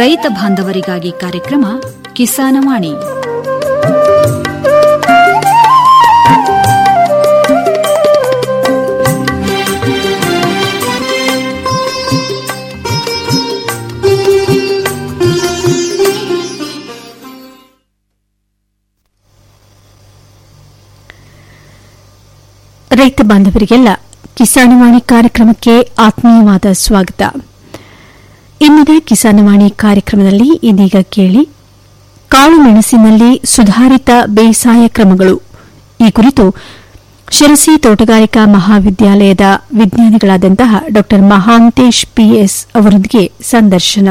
ರೈತ ಬಾಂಧವರಿಗಾಗಿ ಕಾರ್ಯಕ್ರಮ ಕಿಸಾನವಾಣಿ ರೈತ ಬಾಂಧವರಿಗೆಲ್ಲ ಕಿಸಾನವಾಣಿ ಕಾರ್ಯಕ್ರಮಕ್ಕೆ ಆತ್ಮೀಯವಾದ ಸ್ವಾಗತ ಇಂದಿನ ಕಿಸಾನವಾಣಿ ಕಾರ್ಯಕ್ರಮದಲ್ಲಿ ಇದೀಗ ಕೇಳಿ ಕಾಳು ಮೆಣಸಿನಲ್ಲಿ ಸುಧಾರಿತ ಬೇಸಾಯ ಕ್ರಮಗಳು ಈ ಕುರಿತು ಶಿರಸಿ ತೋಟಗಾರಿಕಾ ಮಹಾವಿದ್ಯಾಲಯದ ವಿಜ್ಞಾನಿಗಳಾದಂತಹ ಡಾ ಮಹಾಂತೇಶ್ ಪಿಎಸ್ ಅವರೊಂದಿಗೆ ಸಂದರ್ಶನ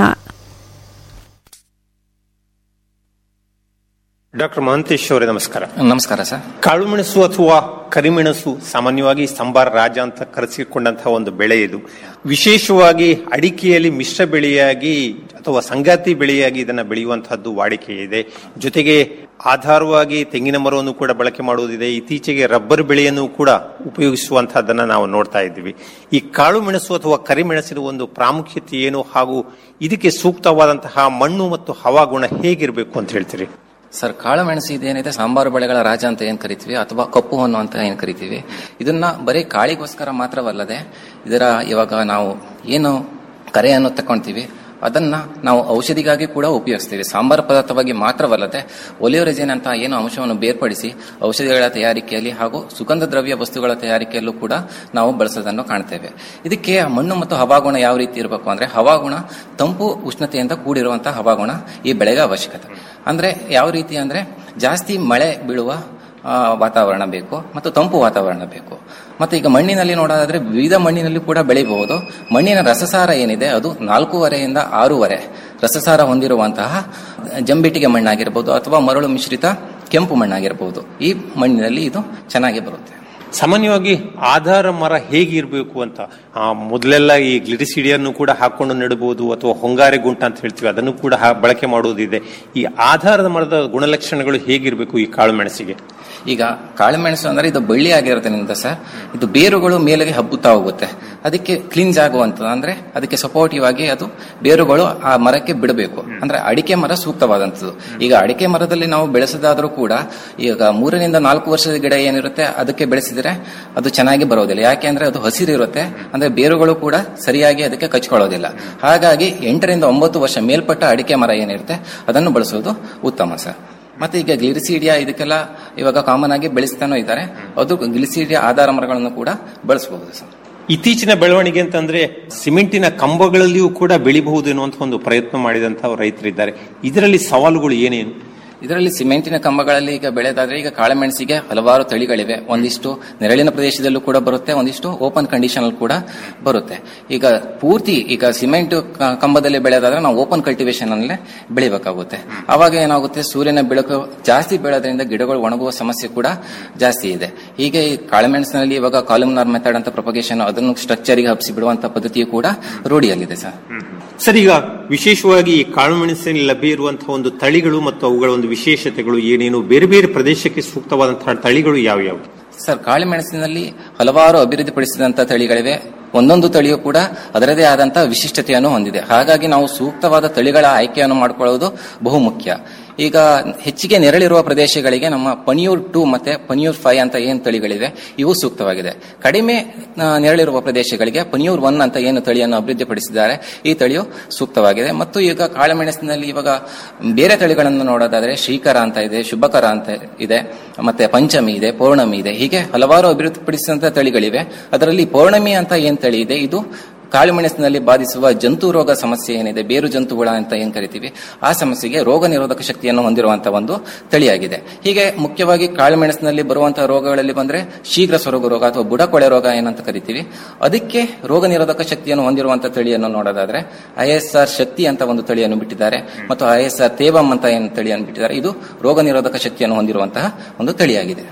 ಡಾಕ್ಟರ್ ಮಹಂತೇಶ್ ಅವರೇ ನಮಸ್ಕಾರ ನಮಸ್ಕಾರ ಸರ್ ಕಾಳುಮೆಣಸು ಅಥವಾ ಕರಿಮೆಣಸು ಸಾಮಾನ್ಯವಾಗಿ ಸಂಬಾರ ರಾಜ ಅಂತ ಕರೆಸಿಕೊಂಡಂತಹ ಒಂದು ಬೆಳೆ ಇದು ವಿಶೇಷವಾಗಿ ಅಡಿಕೆಯಲ್ಲಿ ಮಿಶ್ರ ಬೆಳೆಯಾಗಿ ಅಥವಾ ಸಂಗಾತಿ ಬೆಳೆಯಾಗಿ ಇದನ್ನ ಬೆಳೆಯುವಂತಹದ್ದು ವಾಡಿಕೆ ಇದೆ ಜೊತೆಗೆ ಆಧಾರವಾಗಿ ತೆಂಗಿನ ಮರವನ್ನು ಕೂಡ ಬಳಕೆ ಮಾಡುವುದಿದೆ ಇತ್ತೀಚೆಗೆ ರಬ್ಬರ್ ಬೆಳೆಯನ್ನು ಕೂಡ ಉಪಯೋಗಿಸುವಂತಹದ್ದನ್ನ ನಾವು ನೋಡ್ತಾ ಇದ್ದೀವಿ ಈ ಕಾಳು ಮೆಣಸು ಅಥವಾ ಕರಿಮೆಣಸಿನ ಒಂದು ಪ್ರಾಮುಖ್ಯತೆ ಏನು ಹಾಗೂ ಇದಕ್ಕೆ ಸೂಕ್ತವಾದಂತಹ ಮಣ್ಣು ಮತ್ತು ಹವಾಗುಣ ಹೇಗಿರಬೇಕು ಅಂತ ಹೇಳ್ತೀರಿ ಸರ್ ಕಾಳು ಮೆಣಸು ಇದೇನಿದೆ ಸಾಂಬಾರು ಬೆಳೆಗಳ ರಾಜ ಅಂತ ಏನ್ ಕರಿತೀವಿ ಅಥವಾ ಕಪ್ಪು ಹೊನ್ನು ಅಂತ ಏನ್ ಕರಿತೀವಿ ಇದನ್ನ ಬರೀ ಕಾಳಿಗೋಸ್ಕರ ಮಾತ್ರವಲ್ಲದೆ ಇದರ ಇವಾಗ ನಾವು ಏನು ಕರೆಯನ್ನು ತಕೊಂತೀವಿ ಅದನ್ನ ನಾವು ಔಷಧಿಗಾಗಿ ಕೂಡ ಉಪಯೋಗಿಸ್ತೀವಿ ಸಾಂಬಾರು ಪದಾರ್ಥವಾಗಿ ಮಾತ್ರವಲ್ಲದೆ ಒಲಿಯೋರೆಜಿನ್ ಅಂತ ಏನು ಅಂಶವನ್ನು ಬೇರ್ಪಡಿಸಿ ಔಷಧಿಗಳ ತಯಾರಿಕೆಯಲ್ಲಿ ಹಾಗೂ ಸುಗಂಧ ದ್ರವ್ಯ ವಸ್ತುಗಳ ತಯಾರಿಕೆಯಲ್ಲೂ ಕೂಡ ನಾವು ಬಳಸೋದನ್ನು ಕಾಣ್ತೇವೆ ಇದಕ್ಕೆ ಮಣ್ಣು ಮತ್ತು ಹವಾಗುಣ ಯಾವ ರೀತಿ ಇರಬೇಕು ಅಂದ್ರೆ ಹವಾಗುಣ ತಂಪು ಉಷ್ಣತೆಯಿಂದ ಕೂಡಿರುವಂತಹ ಹವಾಗುಣ ಈ ಬೆಳೆಗೆ ಅವಶ್ಯಕತೆ ಅಂದ್ರೆ ಯಾವ ರೀತಿ ಅಂದ್ರೆ ಜಾಸ್ತಿ ಮಳೆ ಬೀಳುವ ಆ, ವಾತಾವರಣ ಬೇಕು ಮತ್ತು ತಂಪು ವಾತಾವರಣ ಬೇಕು ಮತ್ತೆ ಈಗ ಮಣ್ಣಿನಲ್ಲಿ ನೋಡೋದಾದ್ರೆ ವಿವಿಧ ಮಣ್ಣಿನಲ್ಲಿ ಕೂಡ ಬೆಳಿಬಹುದು ಮಣ್ಣಿನ ರಸಸಾರ ಏನಿದೆ ಅದು ನಾಲ್ಕೂವರೆಯಿಂದ ಆರೂವರೆ ರಸಸಾರ ಹೊಂದಿರುವಂತಹ ಜಂಬಿಟ್ಟಿಗೆ ಮಣ್ಣಾಗಿರ್ಬೋದು ಅಥವಾ ಮರಳು ಮಿಶ್ರಿತ ಕೆಂಪು ಮಣ್ಣಾಗಿರ್ಬೋದು ಈ ಮಣ್ಣಿನಲ್ಲಿ ಇದು ಚೆನ್ನಾಗಿ ಬರುತ್ತೆ ಸಾಮಾನ್ಯವಾಗಿ ಆಧಾರ ಮರ ಹೇಗಿರಬೇಕು ಅಂತ ಆ, ಮೊದಲೆಲ್ಲ ಈ ಗ್ಲಿರಿಸಿಡಿಯನ್ನು ಕೂಡ ಹಾಕೊಂಡು ನೆಡಬಹುದು ಅಥವಾ ಹೊಂಗಾರೆ ಗುಂಟ ಅಂತ ಹೇಳ್ತೀವಿ ಅದನ್ನು ಕೂಡ ಹಾ- ಬಳಕೆ ಮಾಡುವುದಿದೆ ಈ ಆಧಾರದ ಮರದ ಗುಣಲಕ್ಷಣಗಳು ಹೇಗಿರಬೇಕು ಈ ಕಾಳು ಮೆಣಸಿಗೆ ಈಗ ಕಾಳುಮೆಣಸು ಅಂದ್ರೆ ಇದು ಬಳ್ಳಿ ಆಗಿರೋದ್ರಿಂದ ಸರ್ ಇದು ಬೇರುಗಳು ಮೇಲೆಗೆ ಹಬ್ಬುತ್ತಾ ಹೋಗುತ್ತೆ ಅದಕ್ಕೆ ಕ್ಲೀನ್ಸ್ ಆಗುವಂತ ಅಂದ್ರೆ ಅದಕ್ಕೆ ಸಪೋರ್ಟಿವ್ ಆಗಿ ಅದು ಬೇರುಗಳು ಆ ಮರಕ್ಕೆ ಬಿಡಬೇಕು ಅಂದ್ರೆ ಅಡಿಕೆ ಮರ ಸೂಕ್ತವಾದಂಥದ್ದು ಈಗ ಅಡಿಕೆ ಮರದಲ್ಲಿ ನಾವು ಬೆಳೆಸೋದಾದ್ರೂ ಕೂಡ ಈಗ ಮೂರರಿಂದ ನಾಲ್ಕು ವರ್ಷದ ಗಿಡ ಏನಿರುತ್ತೆ ಅದಕ್ಕೆ ಬೆಳೆಸಿದ್ರೆ ಅದು ಚೆನ್ನಾಗಿ ಬರೋದಿಲ್ಲ ಯಾಕೆ ಅಂದ್ರೆ ಅದು ಹಸಿರಿರುತ್ತೆ ಅಂದ್ರೆ ಬೇರುಗಳು ಕೂಡ ಸರಿಯಾಗಿ ಅದಕ್ಕೆ ಕಚ್ಕೊಳ್ಳೋದಿಲ್ಲ ಹಾಗಾಗಿ ಎಂಟರಿಂದ ಒಂಬತ್ತು ವರ್ಷ ಮೇಲ್ಪಟ್ಟ ಅಡಿಕೆ ಮರ ಏನಿರುತ್ತೆ ಅದನ್ನು ಬಳಸೋದು ಉತ್ತಮ ಸರ್ ಮತ್ತೆ ಈಗ ಗ್ಲಿರಿಸೀಡಿಯಾ ಇದಕ್ಕೆಲ್ಲ ಇವಾಗ ಕಾಮನ್ ಆಗಿ ಬೆಳೆಸ್ತಾನೂ ಇದ್ದಾರೆ ಅದು ಗ್ಲಿಸಿಡಿಯಾ ಆಧಾರ ಮರಗಳನ್ನು ಕೂಡ ಬಳಸಬಹುದು ಸರ್ ಇತ್ತೀಚಿನ ಬೆಳವಣಿಗೆ ಅಂತಂದ್ರೆ ಸಿಮೆಂಟಿನ ಕಂಬಗಳಲ್ಲಿಯೂ ಕೂಡ ಬೆಳಿಬಹುದು ಎನ್ನುವಂತ ಒಂದು ಪ್ರಯತ್ನ ಮಾಡಿದಂತಹ ರೈತರಿದ್ದಾರೆ ಇದರಲ್ಲಿ ಸವಾಲುಗಳು ಏನೇನು ಇದರಲ್ಲಿ ಸಿಮೆಂಟಿನ ಕಂಬಗಳಲ್ಲಿ ಈಗ ಬೆಳೆದಾದ್ರೆ ಈಗ ಕಾಳುಮೆಣಸಿಗೆ ಹಲವಾರು ತಳಿಗಳಿವೆ ಒಂದಿಷ್ಟು ನೆರಳಿನ ಪ್ರದೇಶದಲ್ಲೂ ಕೂಡ ಬರುತ್ತೆ ಒಂದಿಷ್ಟು ಓಪನ್ ಕಂಡೀಷನ್ ಅಲ್ಲಿ ಕೂಡ ಬರುತ್ತೆ ಈಗ ಪೂರ್ತಿ ಈಗ ಸಿಮೆಂಟ್ ಕ- ಕಂಬದಲ್ಲಿ ಬೆಳೆದಾದ್ರೆ ನಾವು ಓಪನ್ ಕಲ್ಟಿವೇಶನ್ ಅಲ್ಲೇ ಬೆಳಿಬೇಕಾಗುತ್ತೆ ಅವಾಗ ಏನಾಗುತ್ತೆ ಸೂರ್ಯನ ಬೆಳಕು ಜಾಸ್ತಿ ಬೀಳೋದ್ರಿಂದ ಗಿಡಗಳು ಒಣಗುವ ಸಮಸ್ಯೆ ಕೂಡ ಜಾಸ್ತಿ ಇದೆ ಹೀಗೆ ಈ ಕಾಳುಮೆಣಸಿನಲ್ಲಿ ಇವಾಗ ಕಾಲಮ್ನಾರ್ ಮೆಥಡ್ ಅಂತ ಪ್ರೊಪಗೇಶನ್ ಅದನ್ನು ಸ್ಟ್ರಕ್ಚರಿಗೆ ಹಬ್ಸಿ ಬಿಡುವಂತ ಪದ್ಧತಿಯು ಕೂಡ ರೂಢಿಯಲ್ಲಿದೆ ಸರ್ ಸರ್ ಈಗ ವಿಶೇಷವಾಗಿ ಈ ಕಾಳು ಮೆಣಸಿನಲ್ಲಿ ಲಭ್ಯ ಇರುವಂತಹ ಒಂದು ತಳಿಗಳು ಮತ್ತು ಅವುಗಳ ಒಂದು ವಿಶೇಷತೆಗಳು ಏನೇನು ಬೇರೆ ಬೇರೆ ಪ್ರದೇಶಕ್ಕೆ ಸೂಕ್ತವಾದಂತಹ ತಳಿಗಳು ಯಾವ್ಯಾವು ಸರ್ ಕಾಳುಮೆಣಸಿನಲ್ಲಿ ಹಲವಾರು ಅಭಿವೃದ್ಧಿಪಡಿಸಿದಂತ ತಳಿಗಳಿವೆ ಒಂದೊಂದು ತಳಿಯು ಕೂಡ ಅದರದೇ ಆದಂತಹ ವಿಶಿಷ್ಟತೆಯನ್ನು ಹೊಂದಿದೆ ಹಾಗಾಗಿ ನಾವು ಸೂಕ್ತವಾದ ತಳಿಗಳ ಆಯ್ಕೆಯನ್ನು ಮಾಡಿಕೊಳ್ಳುವುದು ಬಹುಮುಖ್ಯ ಈಗ ಹೆಚ್ಚಿಗೆ ನೆರಳಿರುವ ಪ್ರದೇಶಗಳಿಗೆ ನಮ್ಮ ಪನಿಯೂರ್ ಟೂ ಮತ್ತೆ ಪನಿಯೂರ್ ಫೈವ್ ಅಂತ ಏನ್ ತಳಿಗಳಿವೆ ಇವು ಸೂಕ್ತವಾಗಿದೆ ಕಡಿಮೆ ಆ, ನೆರಳಿರುವ ಪ್ರದೇಶಗಳಿಗೆ ಪನಿಯೂರ್ ಒನ್ ಅಂತ ಏನು ತಳಿಯನ್ನು ಅಭಿವೃದ್ಧಿಪಡಿಸಿದ್ದಾರೆ ಈ ತಳಿಯು ಸೂಕ್ತವಾಗಿದೆ ಮತ್ತು ಈಗ ಕಾಳುಮೆಣಸಿನಲ್ಲಿ ಇವಾಗ ಬೇರೆ ತಳಿಗಳನ್ನು ನೋಡೋದಾದ್ರೆ ಶ್ರೀಕರ ಅಂತ ಇದೆ ಶುಭಕರ ಅಂತ ಇದೆ ಮತ್ತೆ ಪಂಚಮಿ ಇದೆ ಪೌರ್ಣಮಿ ಇದೆ ಹೀಗೆ ಹಲವಾರು ಅಭಿವೃದ್ಧಿಪಡಿಸಿದಂತ ತಳಿಗಳಿವೆ ಅದರಲ್ಲಿ ಪೌರ್ಣಮಿ ಅಂತ ಏನ್ ತಳಿ ಇದೆ ಇದು ಕಾಳುಮೆಣಸಿನಲ್ಲಿ ಬಾಧಿಸುವ ಜಂತು ರೋಗ ಸಮಸ್ಯೆ ಏನಿದೆ ಬೇರು ಜಂತುಗಳ ಅಂತ ಏನ್ ಕರಿತೀವಿ ಆ ಸಮಸ್ಯೆಗೆ ರೋಗ ನಿರೋಧಕ ಶಕ್ತಿಯನ್ನು ಹೊಂದಿರುವಂತಹ ಒಂದು ತಳಿಯಾಗಿದೆ ಹೀಗೆ ಮುಖ್ಯವಾಗಿ ಕಾಳುಮೆಣಸಿನಲ್ಲಿ ಬರುವಂತಹ ರೋಗಗಳಲ್ಲಿ ಬಂದ್ರೆ ಶೀಘ್ರ ಸೊರಗು ರೋಗ ಅಥವಾ ಬುಡಕೊಳೆ ರೋಗ ಏನಂತ ಕರಿತೀವಿ ಅದಕ್ಕೆ ರೋಗ ನಿರೋಧಕ ಶಕ್ತಿಯನ್ನು ಹೊಂದಿರುವಂತಹ ತಳಿಯನ್ನು ನೋಡೋದಾದ್ರೆ ಐ ಎಸ್ ಆರ್ ಶಕ್ತಿ ಅಂತ ಒಂದು ತಳಿಯನ್ನು ಬಿಟ್ಟಿದ್ದಾರೆ ಮತ್ತು ಐ ಎಸ್ ಆರ್ ತೇವಂ ಅಂತ ಏನು ತಳಿಯನ್ನು ಬಿಟ್ಟಿದ್ದಾರೆ ಇದು ರೋಗ ನಿರೋಧಕ ಶಕ್ತಿಯನ್ನು ಹೊಂದಿರುವಂತಹ ಒಂದು ತಳಿಯಾಗಿದೆ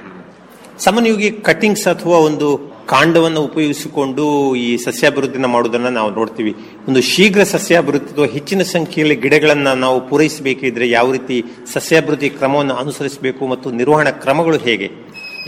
ಸಾಮಾನ್ಯವಾಗಿ ಕಟಿಂಗ್ಸ್ ಅಥವಾ ಒಂದು ಕಾಂಡವನ್ನು ಉಪಯೋಗಿಸಿಕೊಂಡು ಈ ಸಸ್ಯಾಭಿವೃದ್ಧಿನ ಮಾಡುವುದನ್ನ ನಾವು ನೋಡ್ತೀವಿ ಒಂದು ಶೀಘ್ರ ಸಸ್ಯಾಭಿವೃದ್ಧಿ ಅಥವಾ ಹೆಚ್ಚಿನ ಸಂಖ್ಯೆಯಲ್ಲಿ ಗಿಡಗಳನ್ನ ನಾವು ಪೂರೈಸಬೇಕಿದ್ರೆ ಯಾವ ರೀತಿ ಸಸ್ಯಾಭಿವೃದ್ಧಿ ಕ್ರಮವನ್ನು ಅನುಸರಿಸಬೇಕು ಮತ್ತು ನಿರ್ವಹಣಾ ಕ್ರಮಗಳು ಹೇಗೆ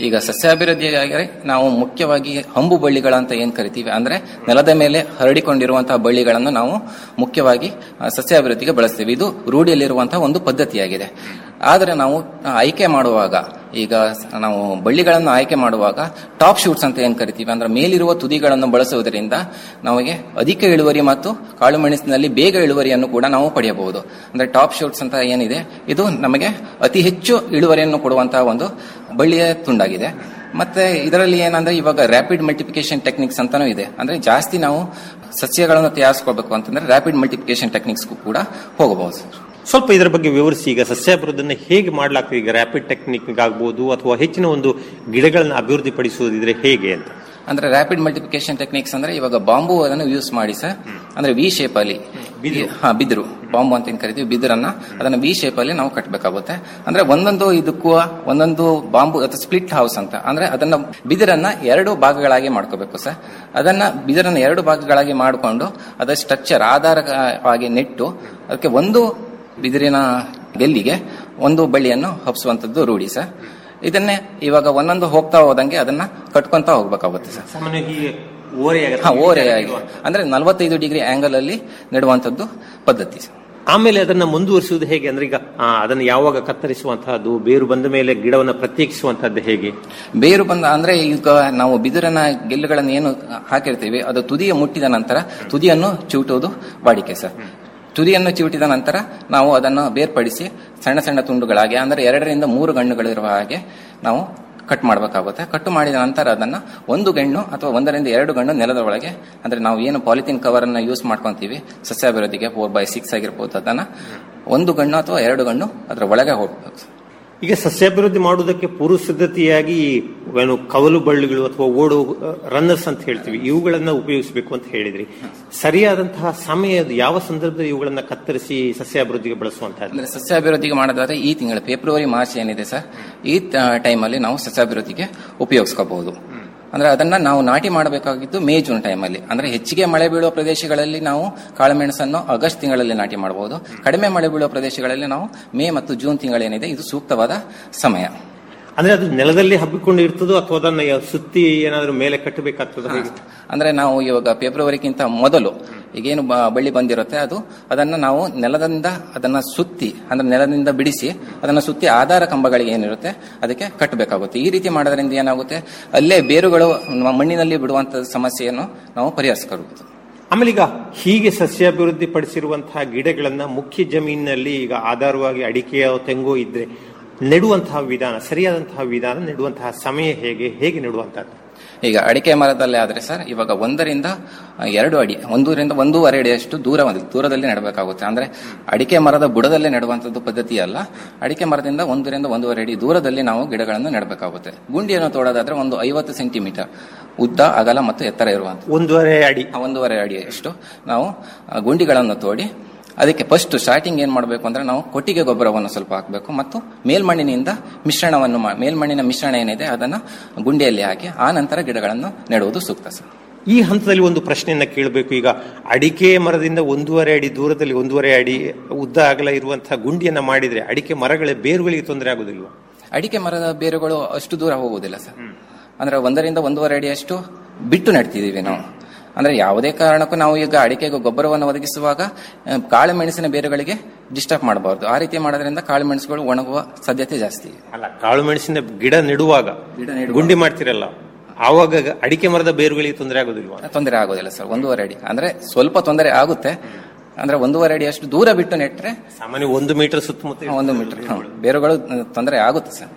ಈಗ ಸಸ್ಯಾಭಿವೃದ್ಧಿಯಾಗಿ ನಾವು ಮುಖ್ಯವಾಗಿ ಹಂಬು ಬಳ್ಳಿಗಳಂತ ಏನ್ ಕರಿತೀವಿ ಅಂದ್ರೆ ನೆಲದ ಮೇಲೆ ಹರಡಿಕೊಂಡಿರುವಂತಹ ಬಳ್ಳಿಗಳನ್ನು ನಾವು ಮುಖ್ಯವಾಗಿ ಆ, ಸಸ್ಯಾಭಿವೃದ್ಧಿಗೆ ಬಳಸ್ತೀವಿ ಇದು ರೂಢಿಯಲ್ಲಿರುವಂತಹ ಒಂದು ಪದ್ಧತಿಯಾಗಿದೆ ಆದರೆ ನಾವು ಆಯ್ಕೆ ಮಾಡುವಾಗ ಈಗ ನಾವು ಬಳ್ಳಿಗಳನ್ನು ಆಯ್ಕೆ ಮಾಡುವಾಗ ಟಾಪ್ ಶೂಟ್ಸ್ ಅಂತ ಏನ್ ಕರಿತೀವಿ ಅಂದ್ರೆ ಮೇಲಿರುವ ತುದಿಗಳನ್ನು ಬಳಸುವುದರಿಂದ ನಮಗೆ ಅಧಿಕ ಇಳುವರಿ ಮತ್ತು ಕಾಳು ಮೆಣಸಿನಲ್ಲಿ ಬೇಗ ಇಳುವರಿಯನ್ನು ಕೂಡ ನಾವು ಪಡೆಯಬಹುದು ಅಂದ್ರೆ ಟಾಪ್ ಶೂಟ್ಸ್ ಅಂತ ಏನಿದೆ ಇದು ನಮಗೆ ಅತಿ ಹೆಚ್ಚು ಇಳುವರಿಯನ್ನು ಕೊಡುವಂತಹ ಒಂದು ಬಳ್ಳಿಯ ತುಂಡಾಗಿದೆ ಮತ್ತೆ ಇದರಲ್ಲಿ ಏನಂದ್ರೆ ಇವಾಗ ರ್ಯಾಪಿಡ್ ಮಲ್ಟಿಪ್ಲಿಕೇಶನ್ ಟೆಕ್ನಿಕ್ಸ್ ಅಂತಾನೂ ಇದೆ ಅಂದ್ರೆ ಜಾಸ್ತಿ ನಾವು ಸಸ್ಯಗಳನ್ನು ತಯಾರಿಸ್ಕೋಬೇಕು ಅಂತಂದ್ರೆ ರ್ಯಾಪಿಡ್ ಮಲ್ಟಿಪ್ಲಿಕೇಶನ್ ಟೆಕ್ನಿಕ್ಸ್ ಕೂಡ ಹೋಗಬಹುದು ಸರ್ ಸ್ವಲ್ಪ ಇದರ ಬಗ್ಗೆ ವಿವರಿಸಿ ಈಗ ಸಸ್ಯಾಭಿವೃದ್ಧಿಯನ್ನು ಹೇಗೆ ಮಾಡಲಾಗ್ತದೆ ಈಗ ರ್ಯಾಪಿಡ್ ಟೆಕ್ನಿಕ್ ಆಗ್ಬೋದು ಅಥವಾ ಹೆಚ್ಚಿನ ಒಂದು ಗಿಡಗಳನ್ನ ಅಭಿವೃದ್ಧಿ ಪಡಿಸುವುದಿದ್ರೆ ಹೇಗೆ ಅಂತ ಅಂದ್ರೆ ರ್ಯಾಪಿಡ್ ಮಲ್ಟಿಪ್ಲಿಕೇಶನ್ ಟೆಕ್ನಿಕ್ಸ್ ಅಂದ್ರೆ ಇವಾಗ ಬಾಂಬು ಅದನ್ನು ಯೂಸ್ ಮಾಡಿ ಸರ್ ಅಂದ್ರೆ ವಿ ಶೇಪ್ ಅಲ್ಲಿ ಹಾ ಬಿದಿರು ಬಾಂಬು ಅಂತ ಏನ್ ಕರಿತೀವಿ ಬಿದಿರನ್ನ ಅದನ್ನ ವಿ ಶೇಪ್ ಅಲ್ಲಿ ನಾವು ಕಟ್ಟಬೇಕಾಗುತ್ತೆ ಅಂದ್ರೆ ಒಂದೊಂದು ಇದಕ್ಕೂ ಒಂದೊಂದು ಬಾಂಬು ಅಥವಾ ಸ್ಪ್ಲಿಟ್ ಹೌಸ್ ಅಂತ ಅಂದ್ರೆ ಅದನ್ನ ಬಿದಿರನ್ನ ಎರಡು ಭಾಗಗಳಾಗಿ ಮಾಡ್ಕೋಬೇಕು ಸರ್ ಅದನ್ನ ಬಿದಿರನ್ನ ಎರಡು ಭಾಗಗಳಾಗಿ ಮಾಡಿಕೊಂಡು ಅದರ ಸ್ಟ್ರಕ್ಚರ್ ಆಧಾರವಾಗಿ ನೆಟ್ಟು ಅದಕ್ಕೆ ಒಂದು ಬಿದಿರಿನ ಗೆಲ್ಲಿಗೆ ಒಂದು ಬಳ್ಳಿಯನ್ನು ಹಬ್ಸುವಂತದ್ದು ರೂಢಿ ಸರ್ ಇದನ್ನೇ ಇವಾಗ ಒಂದೊಂದು ಹೋಗ್ತಾ ಹೋದಂಗೆ ಅದನ್ನ ಕಟ್ಕೊಂತ ಹೋಗ್ಬೇಕಾಗುತ್ತೆ ಸರ್ ಸಾಮಾನ್ಯವಾಗಿ ಓರೆಯಾಗುತ್ತೆ. ಹಾ ಓರೆಯಾಗಿ ಅಂದ್ರೆ ನಲವತ್ತೈದು ಡಿಗ್ರಿ ಆಂಗಲ್ ಅಲ್ಲಿ ನೆಡುವಂತದ್ದು ಪದ್ಧತಿ ಸರ್. ಆಮೇಲೆ ಅದನ್ನ ಮುಂದುವರಿಸುವುದು ಹೇಗೆ ಅಂದ್ರೆ ಈಗ ಆ, ಅದನ್ನ ಯಾವಾಗ ಕತ್ತರಿಸುವಂತಹದ್ದು ಬೇರು ಬಂದ ಮೇಲೆ ಗಿಡವನ್ನ ಪ್ರತ್ಯೇಕಿಸುವಂತಹದ್ದು ಹೇಗೆ ಬೇರು ಬಂದ ಅಂದ್ರೆ ಈಗ ನಾವು ಬಿದಿರನ ಗೆಲ್ಲುಗಳನ್ನು ಏನು ಹಾಕಿರ್ತೀವಿ ಅದು ತುದಿಯ ಮುಟ್ಟಿದ ನಂತರ ತುದಿಯನ್ನು ಚಿವುಟುವುದು ವಾಡಿಕೆ ಸರ್ ತುದಿಯನ್ನು ಚಿವುಟಿದ ನಂತರ ನಾವು ಅದನ್ನು ಬೇರ್ಪಡಿಸಿ ಸಣ್ಣ ಸಣ್ಣ ತುಂಡುಗಳಾಗಿ ಅಂದ್ರೆ ಎರಡರಿಂದ ಮೂರು ಗಣ್ಣುಗಳಿರುವ ಹಾಗೆ ನಾವು ಕಟ್ ಮಾಡಬೇಕಾಗುತ್ತೆ ಕಟ್ ಮಾಡಿದ ನಂತರ ಅದನ್ನ ಒಂದು ಗಣ್ಣು ಅಥವಾ ಒಂದರಿಂದ ಎರಡು ಗಣ್ಣು ನೆಲದ ಒಳಗೆ ಅಂದ್ರೆ ನಾವು ಏನು ಪಾಲಿಥಿನ್ ಕವರ್ ಅನ್ನ ಯೂಸ್ ಮಾಡ್ಕೊಂತೀವಿ ಸಸ್ಯಾಭಿವೃದ್ಧಿಗೆ ಫೋರ್ ಬೈ ಸಿಕ್ಸ್ ಆಗಿರ್ಬೋದು ಅದನ್ನ ಒಂದು ಗಣ್ಣು ಅಥವಾ ಎರಡು ಗಣ್ಣು ಅದರ ಒಳಗೆ ಹೋಗ್ಬೇಕು ಈಗ ಸಸ್ಯಾಭಿವೃದ್ಧಿ ಮಾಡುವುದಕ್ಕೆ ಪೂರ್ವ ಸಿದ್ಧತೆಯಾಗಿ ಏನು ಕವಲು ಬಳ್ಳಿಗಳು ಅಥವಾ ಓಡು ರನ್ನರ್ಸ್ ಅಂತ ಹೇಳ್ತೀವಿ ಇವುಗಳನ್ನ ಉಪಯೋಗಿಸಬೇಕು ಅಂತ ಹೇಳಿದ್ರಿ ಸರಿಯಾದಂತಹ ಸಮಯ ಅದು ಯಾವ ಸಂದರ್ಭದಲ್ಲಿ ಇವುಗಳನ್ನ ಕತ್ತರಿಸಿ ಸಸ್ಯಾಭಿವೃದ್ಧಿಗೆ ಬಳಸುವಂತಹದ್ದು ಅಂದ್ರೆ ಸಸ್ಯಾಭಿವೃದ್ಧಿಗೆ ಮಾಡೋದಾದ್ರೆ ಈ ತಿಂಗಳು ಫೆಬ್ರವರಿ ಮಾರ್ಚ್ ಏನಿದೆ ಸರ್ ಈ ಟೈಮಲ್ಲಿ ನಾವು ಸಸ್ಯಾಭಿವೃದ್ಧಿಗೆ ಉಪಯೋಗಿಸ್ಕೋಬಹುದು ಅಂದ್ರೆ ಅದನ್ನ ನಾವು ನಾಟಿ ಮಾಡಬೇಕಾಗಿದ್ದು ಮೇ ಜೂನ್ ಟೈಮಲ್ಲಿ ಅಂದ್ರೆ ಹೆಚ್ಚಿಗೆ ಮಳೆ ಬೀಳುವ ಪ್ರದೇಶಗಳಲ್ಲಿ ನಾವು ಕಾಳುಮೆಣಸನ್ನು ಆಗಸ್ಟ್ ತಿಂಗಳಲ್ಲಿ ನಾಟಿ ಮಾಡಬಹುದು ಕಡಿಮೆ ಮಳೆ ಬೀಳುವ ಪ್ರದೇಶಗಳಲ್ಲಿ ನಾವು ಮೇ ಮತ್ತು ಜೂನ್ ತಿಂಗಳೇನಿದೆ ಇದು ಸೂಕ್ತವಾದ ಸಮಯ ಅಂದ್ರೆ ಅದು ನೆಲದಲ್ಲಿ ಹಬ್ಬಿಕೊಂಡು ಇರ್ತದೋ ಅಥವಾ ಅದನ್ನ ಯಾವ- ಸುತ್ತಿ ಏನಾದ್ರೂ ಮೇಲೆ ಕಟ್ಟಬೇಕಾಗ್ತದ ಹೇಗೆ ಅಂದ್ರೆ ನಾವು ಇವಾಗ ಫೆಬ್ರವರಿಗಿಂತ ಮೊದಲು ಈಗೇನು ಬ- ಬಳ್ಳಿ ಬಂದಿರುತ್ತೆ ಅದು ಅದನ್ನ ನಾವು ನೆಲದಿಂದ ಅದನ್ನ ಸುತ್ತಿ ಅಂದ್ರೆ ನೆಲದಿಂದ ಬಿಡಿಸಿ ಅದನ್ನ ಸುತ್ತಿ ಆಧಾರ ಕಂಬಗಳಿಗೆ ಏನಿರುತ್ತೆ ಅದಕ್ಕೆ ಕಟ್ಟಬೇಕಾಗುತ್ತೆ ಈ ರೀತಿ ಮಾಡೋದ್ರಿಂದ ಏನಾಗುತ್ತೆ ಅಲ್ಲೇ ಬೇರುಗಳು ನಮ್ಮ ಮಣ್ಣಿನಲ್ಲಿ ಬಿಡುವಂತ ಸಮಸ್ಯೆಯನ್ನು ನಾವು ಪರಿಹರಿಸಬಹುದು ಆಮೇಲೆ ಈಗ ಹೀಗೆ ಸಸ್ಯಾಭಿವೃದ್ಧಿ ಪಡಿಸಿರುವಂತಹ ಗಿಡಗಳನ್ನ ಮುಖ್ಯ ಜಮೀನಿನಲ್ಲಿ ಈಗ ಆಧಾರವಾಗಿ ಅಡಿಕೆಯ ತೆಂಗು ಇದ್ರೆ ನೆಡುವಂತಹ ವಿಧಾನ ಸರಿಯಾದಂತಹ ವಿಧಾನ ನೆಡುವಂತಹ ಸಮಯ ಹೇಗೆ ಹೇಗೆ ನೆಡುವಂತಹದ್ದು ಈಗ ಅಡಿಕೆ ಮರದಲ್ಲಿ ಆದ್ರೆ ಸರ್ ಇವಾಗ ಒಂದರಿಂದ ಆ, ಎರಡು ಅಡಿ ಒಂದೂರಿಂದ ಒಂದೂವರೆ ಅಡಿಯಷ್ಟು ದೂರ ದೂರದಲ್ಲಿ ನೆಡಬೇಕಾಗುತ್ತೆ ಅಂದ್ರೆ ಅಡಿಕೆ ಮರದ ಬುಡದಲ್ಲೇ ನೆಡುವಂತದ್ದು ಪದ್ಧತಿ ಅಲ್ಲ ಅಡಿಕೆ ಮರದಿಂದ ಒಂದರಿಂದ ಒಂದೂವರೆ ಅಡಿ ದೂರದಲ್ಲಿ ನಾವು ಗಿಡಗಳನ್ನು ನೆಡಬೇಕಾಗುತ್ತೆ ಗುಂಡಿಯನ್ನು ತೋಡೋದಾದ್ರೆ ಒಂದು ಐವತ್ತು ಸೆಂಟಿಮೀಟರ್ ಉದ್ದ ಅಗಲ ಮತ್ತು ಎತ್ತರ ಇರುವಂತ ಒಂದೂವರೆ ಅಡಿ ಒಂದೂವರೆ ಅಡಿಯಷ್ಟು ನಾವು ಆ, ಗುಂಡಿಗಳನ್ನು ತೋಡಿ ಅದಕ್ಕೆ ಫಸ್ಟ್ ಸ್ಟಾರ್ಟಿಂಗ್ ಏನ್ ಮಾಡಬೇಕು ಅಂದ್ರೆ ನಾವು ಕೊಟ್ಟಿಗೆ ಗೊಬ್ಬರವನ್ನು ಸ್ವಲ್ಪ ಹಾಕಬೇಕು ಮತ್ತು ಮೇಲ್ಮಣ್ಣಿನಿಂದ ಮಿಶ್ರಣವನ್ನು ಮಾ- ಮೇಲ್ಮಣ್ಣಿನ ಮಿಶ್ರಣ ಏನಿದೆ ಅದನ್ನ ಗುಂಡಿಯಲ್ಲಿ ಹಾಕಿ ಆ ನಂತರ ಗಿಡಗಳನ್ನು ನೆಡುವುದು ಸೂಕ್ತ ಸರ್ ಈ ಹಂತದಲ್ಲಿ ಒಂದು ಪ್ರಶ್ನೆಯನ್ನ ಕೇಳಬೇಕು ಈಗ ಅಡಿಕೆ ಮರದಿಂದ ಒಂದೂವರೆ ಅಡಿ ದೂರದಲ್ಲಿ ಒಂದೂವರೆ ಅಡಿ ಉದ್ದ ಅಗಲ ಇರುವಂತಹ ಗುಂಡಿಯನ್ನ ಮಾಡಿದ್ರೆ ಅಡಿಕೆ ಮರಗಳ ಬೇರುಗಳಿಗೆ ತೊಂದರೆ ಆಗುದಿಲ್ವಾ ಅಡಿಕೆ ಮರದ ಬೇರುಗಳು ಅಷ್ಟು ದೂರ ಹೋಗುವುದಿಲ್ಲ ಸರ್ ಅಂದ್ರೆ ಒಂದರಿಂದ ಒಂದೂವರೆ ಅಡಿಯಷ್ಟು ಬಿಟ್ಟು ನೆಡ್ತಿದೀವಿ ನಾವು ಅಂದ್ರೆ ಯಾವುದೇ ಕಾರಣಕ್ಕೂ ನಾವು ಈಗ ಅಡಿಕೆಗೆ ಗೊಬ್ಬರವನ್ನು ಒದಗಿಸುವಾಗ ಆ, ಕಾಳು ಮೆಣಸಿನ ಬೇರುಗಳಿಗೆ ಡಿಸ್ಟರ್ಬ್ ಮಾಡಬಾರ್ದು ಆ ರೀತಿ ಮಾಡೋದ್ರಿಂದ ಕಾಳು ಮೆಣಸುಗಳು ಒಣಗುವ ಸಾಧ್ಯತೆ ಜಾಸ್ತಿ ಇದೆ ಅಲ್ಲ ಕಾಳು ಮೆಣಸಿನ ಗಿಡ ನೆಡುವಾಗ ಗಿಡ ನೆಡುವಾಗ. ಗುಂಡಿ ಮಾಡ್ತಿರಲ್ಲ ಆವಾಗ ಅಡಿಕೆ ಮರದ ಬೇರುಗಳಿಗೆ ತೊಂದರೆ ಆಗುದಿಲ್ವಾ ತೊಂದರೆ ಆಗೋದಿಲ್ಲ ಸರ್ ಒಂದೂವರೆ ಅಡಿ ಅಂದ್ರೆ ಸ್ವಲ್ಪ ತೊಂದರೆ ಆಗುತ್ತೆ ಅಂದ್ರೆ ಒಂದೂವರೆ ಅಡಿ ಅಷ್ಟು ದೂರ ಬಿಟ್ಟು ನೆಟ್ರೆ ಸಾಮಾನ್ಯ ಒಂದು ಮೀಟರ್ ಸುತ್ತಮುತ್ತ ಆ, ಒಂದು ಮೀಟರ್ ಹ, ಬೇರುಗಳು ತೊಂದರೆ ಆಗುತ್ತೆ ಸರ್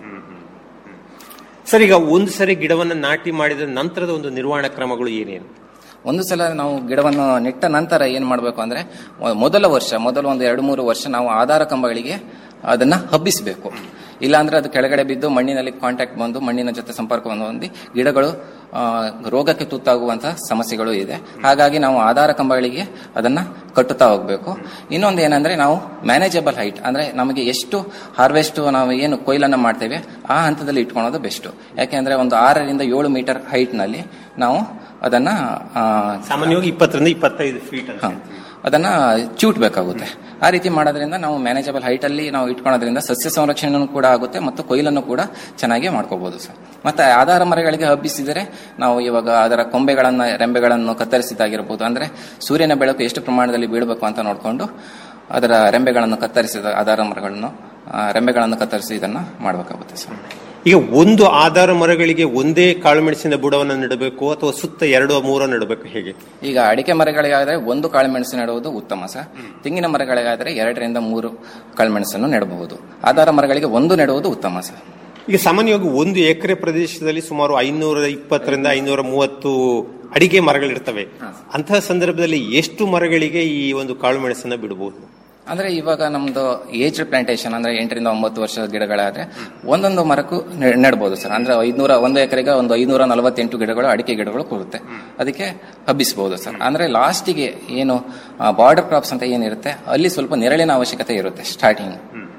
ಸರ್ ಈಗ ಒಂದು ಸರಿ ಗಿಡವನ್ನ ನಾಟಿ ಮಾಡಿದ ನಂತರದ ಒಂದು ನಿರ್ವಹಣಾ ಕ್ರಮಗಳು ಏನೇನು ಒಂದು ಸಲ ನಾವು ಗಿಡವನ್ನು ನೆಟ್ಟ ನಂತರ ಏನ್ ಮಾಡಬೇಕು ಅಂದ್ರೆ ಮೊ- ಮೊದಲ ವರ್ಷ ಮೊದಲ ಒಂದು ಎರಡು ಮೂರು ವರ್ಷ ನಾವು ಆಧಾರ ಕಂಬಗಳಿಗೆ ಅದನ್ನ ಹಬ್ಬಿಸಬೇಕು ಇಲ್ಲಾಂದ್ರೆ ಅದು ಕೆಳಗಡೆ ಬಿದ್ದು ಮಣ್ಣಿನಲ್ಲಿ ಕಾಂಟ್ಯಾಕ್ಟ್ ಬಂದು ಮಣ್ಣಿನ ಜೊತೆ ಸಂಪರ್ಕವನ್ನು ಹೊಂದಿ ಗಿಡಗಳು ಆ, ರೋಗಕ್ಕೆ ತುತ್ತಾಗುವಂತಹ ಸಮಸ್ಯೆಗಳು ಇದೆ ಹಾಗಾಗಿ ನಾವು ಆಧಾರ ಕಂಬಗಳಿಗೆ ಅದನ್ನ ಕಟ್ಟುತ್ತಾ ಹೋಗ್ಬೇಕು ಇನ್ನೊಂದು ಏನಂದ್ರೆ ನಾವು ಮ್ಯಾನೇಜಬಲ್ ಹೈಟ್ ಅಂದ್ರೆ ನಮಗೆ ಎಷ್ಟು ಹಾರ್ವೆಸ್ಟ್ ನಾವು ಏನು ಕೊಯ್ಲನ್ನ ಮಾಡ್ತೇವೆ ಆ ಹಂತದಲ್ಲಿ ಇಟ್ಕೊಳ್ಳೋದು ಬೆಸ್ಟ್ ಯಾಕೆಂದ್ರೆ ಒಂದು ಆರರಿಂದ ಏಳು ಮೀಟರ್ ಹೈಟ್ ನಲ್ಲಿ ನಾವು ಅದನ್ನ ಆ, ಸಾಮಾನ್ಯವಾಗಿ ಇಪ್ಪತ್ತರಿಂದ ಇಪ್ಪತ್ತೈದು ಫೀಟ್ ಅಂತ ಹ, ಅದನ್ನ ಚೂಟ್ಬೇಕಾಗುತ್ತೆ ಆ ರೀತಿ ಮಾಡೋದ್ರಿಂದ ನಾವು ಮ್ಯಾನೇಜಬಲ್ ಹೈಟ್ ಅಲ್ಲಿ ನಾವು ಇಟ್ಕೊಳ್ಳೋದ್ರಿಂದ ಸಸ್ಯ ಸಂರಕ್ಷಣೆನೂ ಕೂಡ ಆಗುತ್ತೆ ಮತ್ತು ಕೊಯ್ಲನ್ನು ಕೂಡ ಚೆನ್ನಾಗಿ ಮಾಡ್ಕೋಬಹುದು ಸರ್ ಮತ್ತೆ ಆಧಾರ ಮರಗಳಿಗೆ ಹಬ್ಬಿಸಿದರೆ ನಾವು ಇವಾಗ ಅದರ ಕೊಂಬೆಗಳನ್ನ ರೆಂಬೆಗಳನ್ನು ಕತ್ತರಿಸಿದಾಗಿರ್ಬೋದು ಅಂದ್ರೆ ಸೂರ್ಯನ ಬೆಳಕು ಎಷ್ಟು ಪ್ರಮಾಣದಲ್ಲಿ ಬೀಳಬೇಕು ಅಂತ ನೋಡಿಕೊಂಡು ಅದರ ರೆಂಬೆಗಳನ್ನು ಕತ್ತರಿಸಿದ ಆಧಾರ ಮರಗಳನ್ನು ಆ, ರೆಂಬೆಗಳನ್ನು ಕತ್ತರಿಸಿ ಇದನ್ನ ಮಾಡಬೇಕಾಗುತ್ತೆ ಸರ್ ಈಗ ಒಂದು ಆಧಾರ ಮರಗಳಿಗೆ ಒಂದೇ ಕಾಳುಮೆಣಸಿನ ಬುಡವನ್ನು ನೆಡಬೇಕು ಅಥವಾ ಸುತ್ತ ಎರಡು ಮೂರೋ ನೆಡಬೇಕು ಹೇಗೆ ಈಗ ಅಡಿಕೆ ಮರಗಳಿಗಾದರೆ ಒಂದು ಕಾಳುಮೆಣಸು ನೆಡುವುದು ಉತ್ತಮ ಸರ್ ತೆಂಗಿನ ಮರಗಳಿಗಾದರೆ ಎರಡರಿಂದ ಮೂರು ಕಾಳುಮೆಣಸನ್ನು ನೆಡಬಹುದು ಆಧಾರ ಮರಗಳಿಗೆ ಒಂದು ನೆಡುವುದು ಉತ್ತಮ ಸರ್ ಈಗ ಸಾಮಾನ್ಯವಾಗಿ ಒಂದು ಎಕರೆ ಪ್ರದೇಶದಲ್ಲಿ ಸುಮಾರು ಐನೂರ ಇಪ್ಪತ್ತರಿಂದ ಐನೂರ ಮೂವತ್ತು ಅಡಿಕೆ ಮರಗಳಿರ್ತವೆ ಅಂತಹ ಸಂದರ್ಭದಲ್ಲಿ ಎಷ್ಟು ಮರಗಳಿಗೆ ಈ ಒಂದು ಕಾಳುಮೆಣಸನ್ನ ಬಿಡಬಹುದು ಅಂದ್ರೆ ಇವಾಗ ನಮ್ದು ಏಜ್ ಪ್ಲಾಂಟೇಶನ್ ಅಂದ್ರೆ ಎಂಟರಿಂದ ಒಂಬತ್ತು ವರ್ಷದ ಗಿಡಗಳಾದ್ರೆ ಒಂದೊಂದು ಮರಕ್ಕೂ ನೆ- ನೆಡ್ಬೋದು ಸರ್ ಅಂದ್ರೆ ಐದ್ನೂರ ಒಂದು ಎಕರೆಗೆ ಒಂದು ಐನೂರ ನಲವತ್ತೆಂಟು ಗಿಡಗಳು ಅಡಿಕೆ ಗಿಡಗಳು ಕೊಡುತ್ತೆ ಅದಕ್ಕೆ ಹಬ್ಬಿಸಬಹುದು ಸರ್ ಅಂದ್ರೆ ಲಾಸ್ಟಿಗೆ ಏನು ಬಾರ್ಡರ್ ಕ್ರಾಪ್ಸ್ ಅಂತ ಏನಿರುತ್ತೆ ಅಲ್ಲಿ ಸ್ವಲ್ಪ ನೆರಳಿನ ಅವಶ್ಯಕತೆ ಇರುತ್ತೆ ಸ್ಟಾರ್ಟಿಂಗ್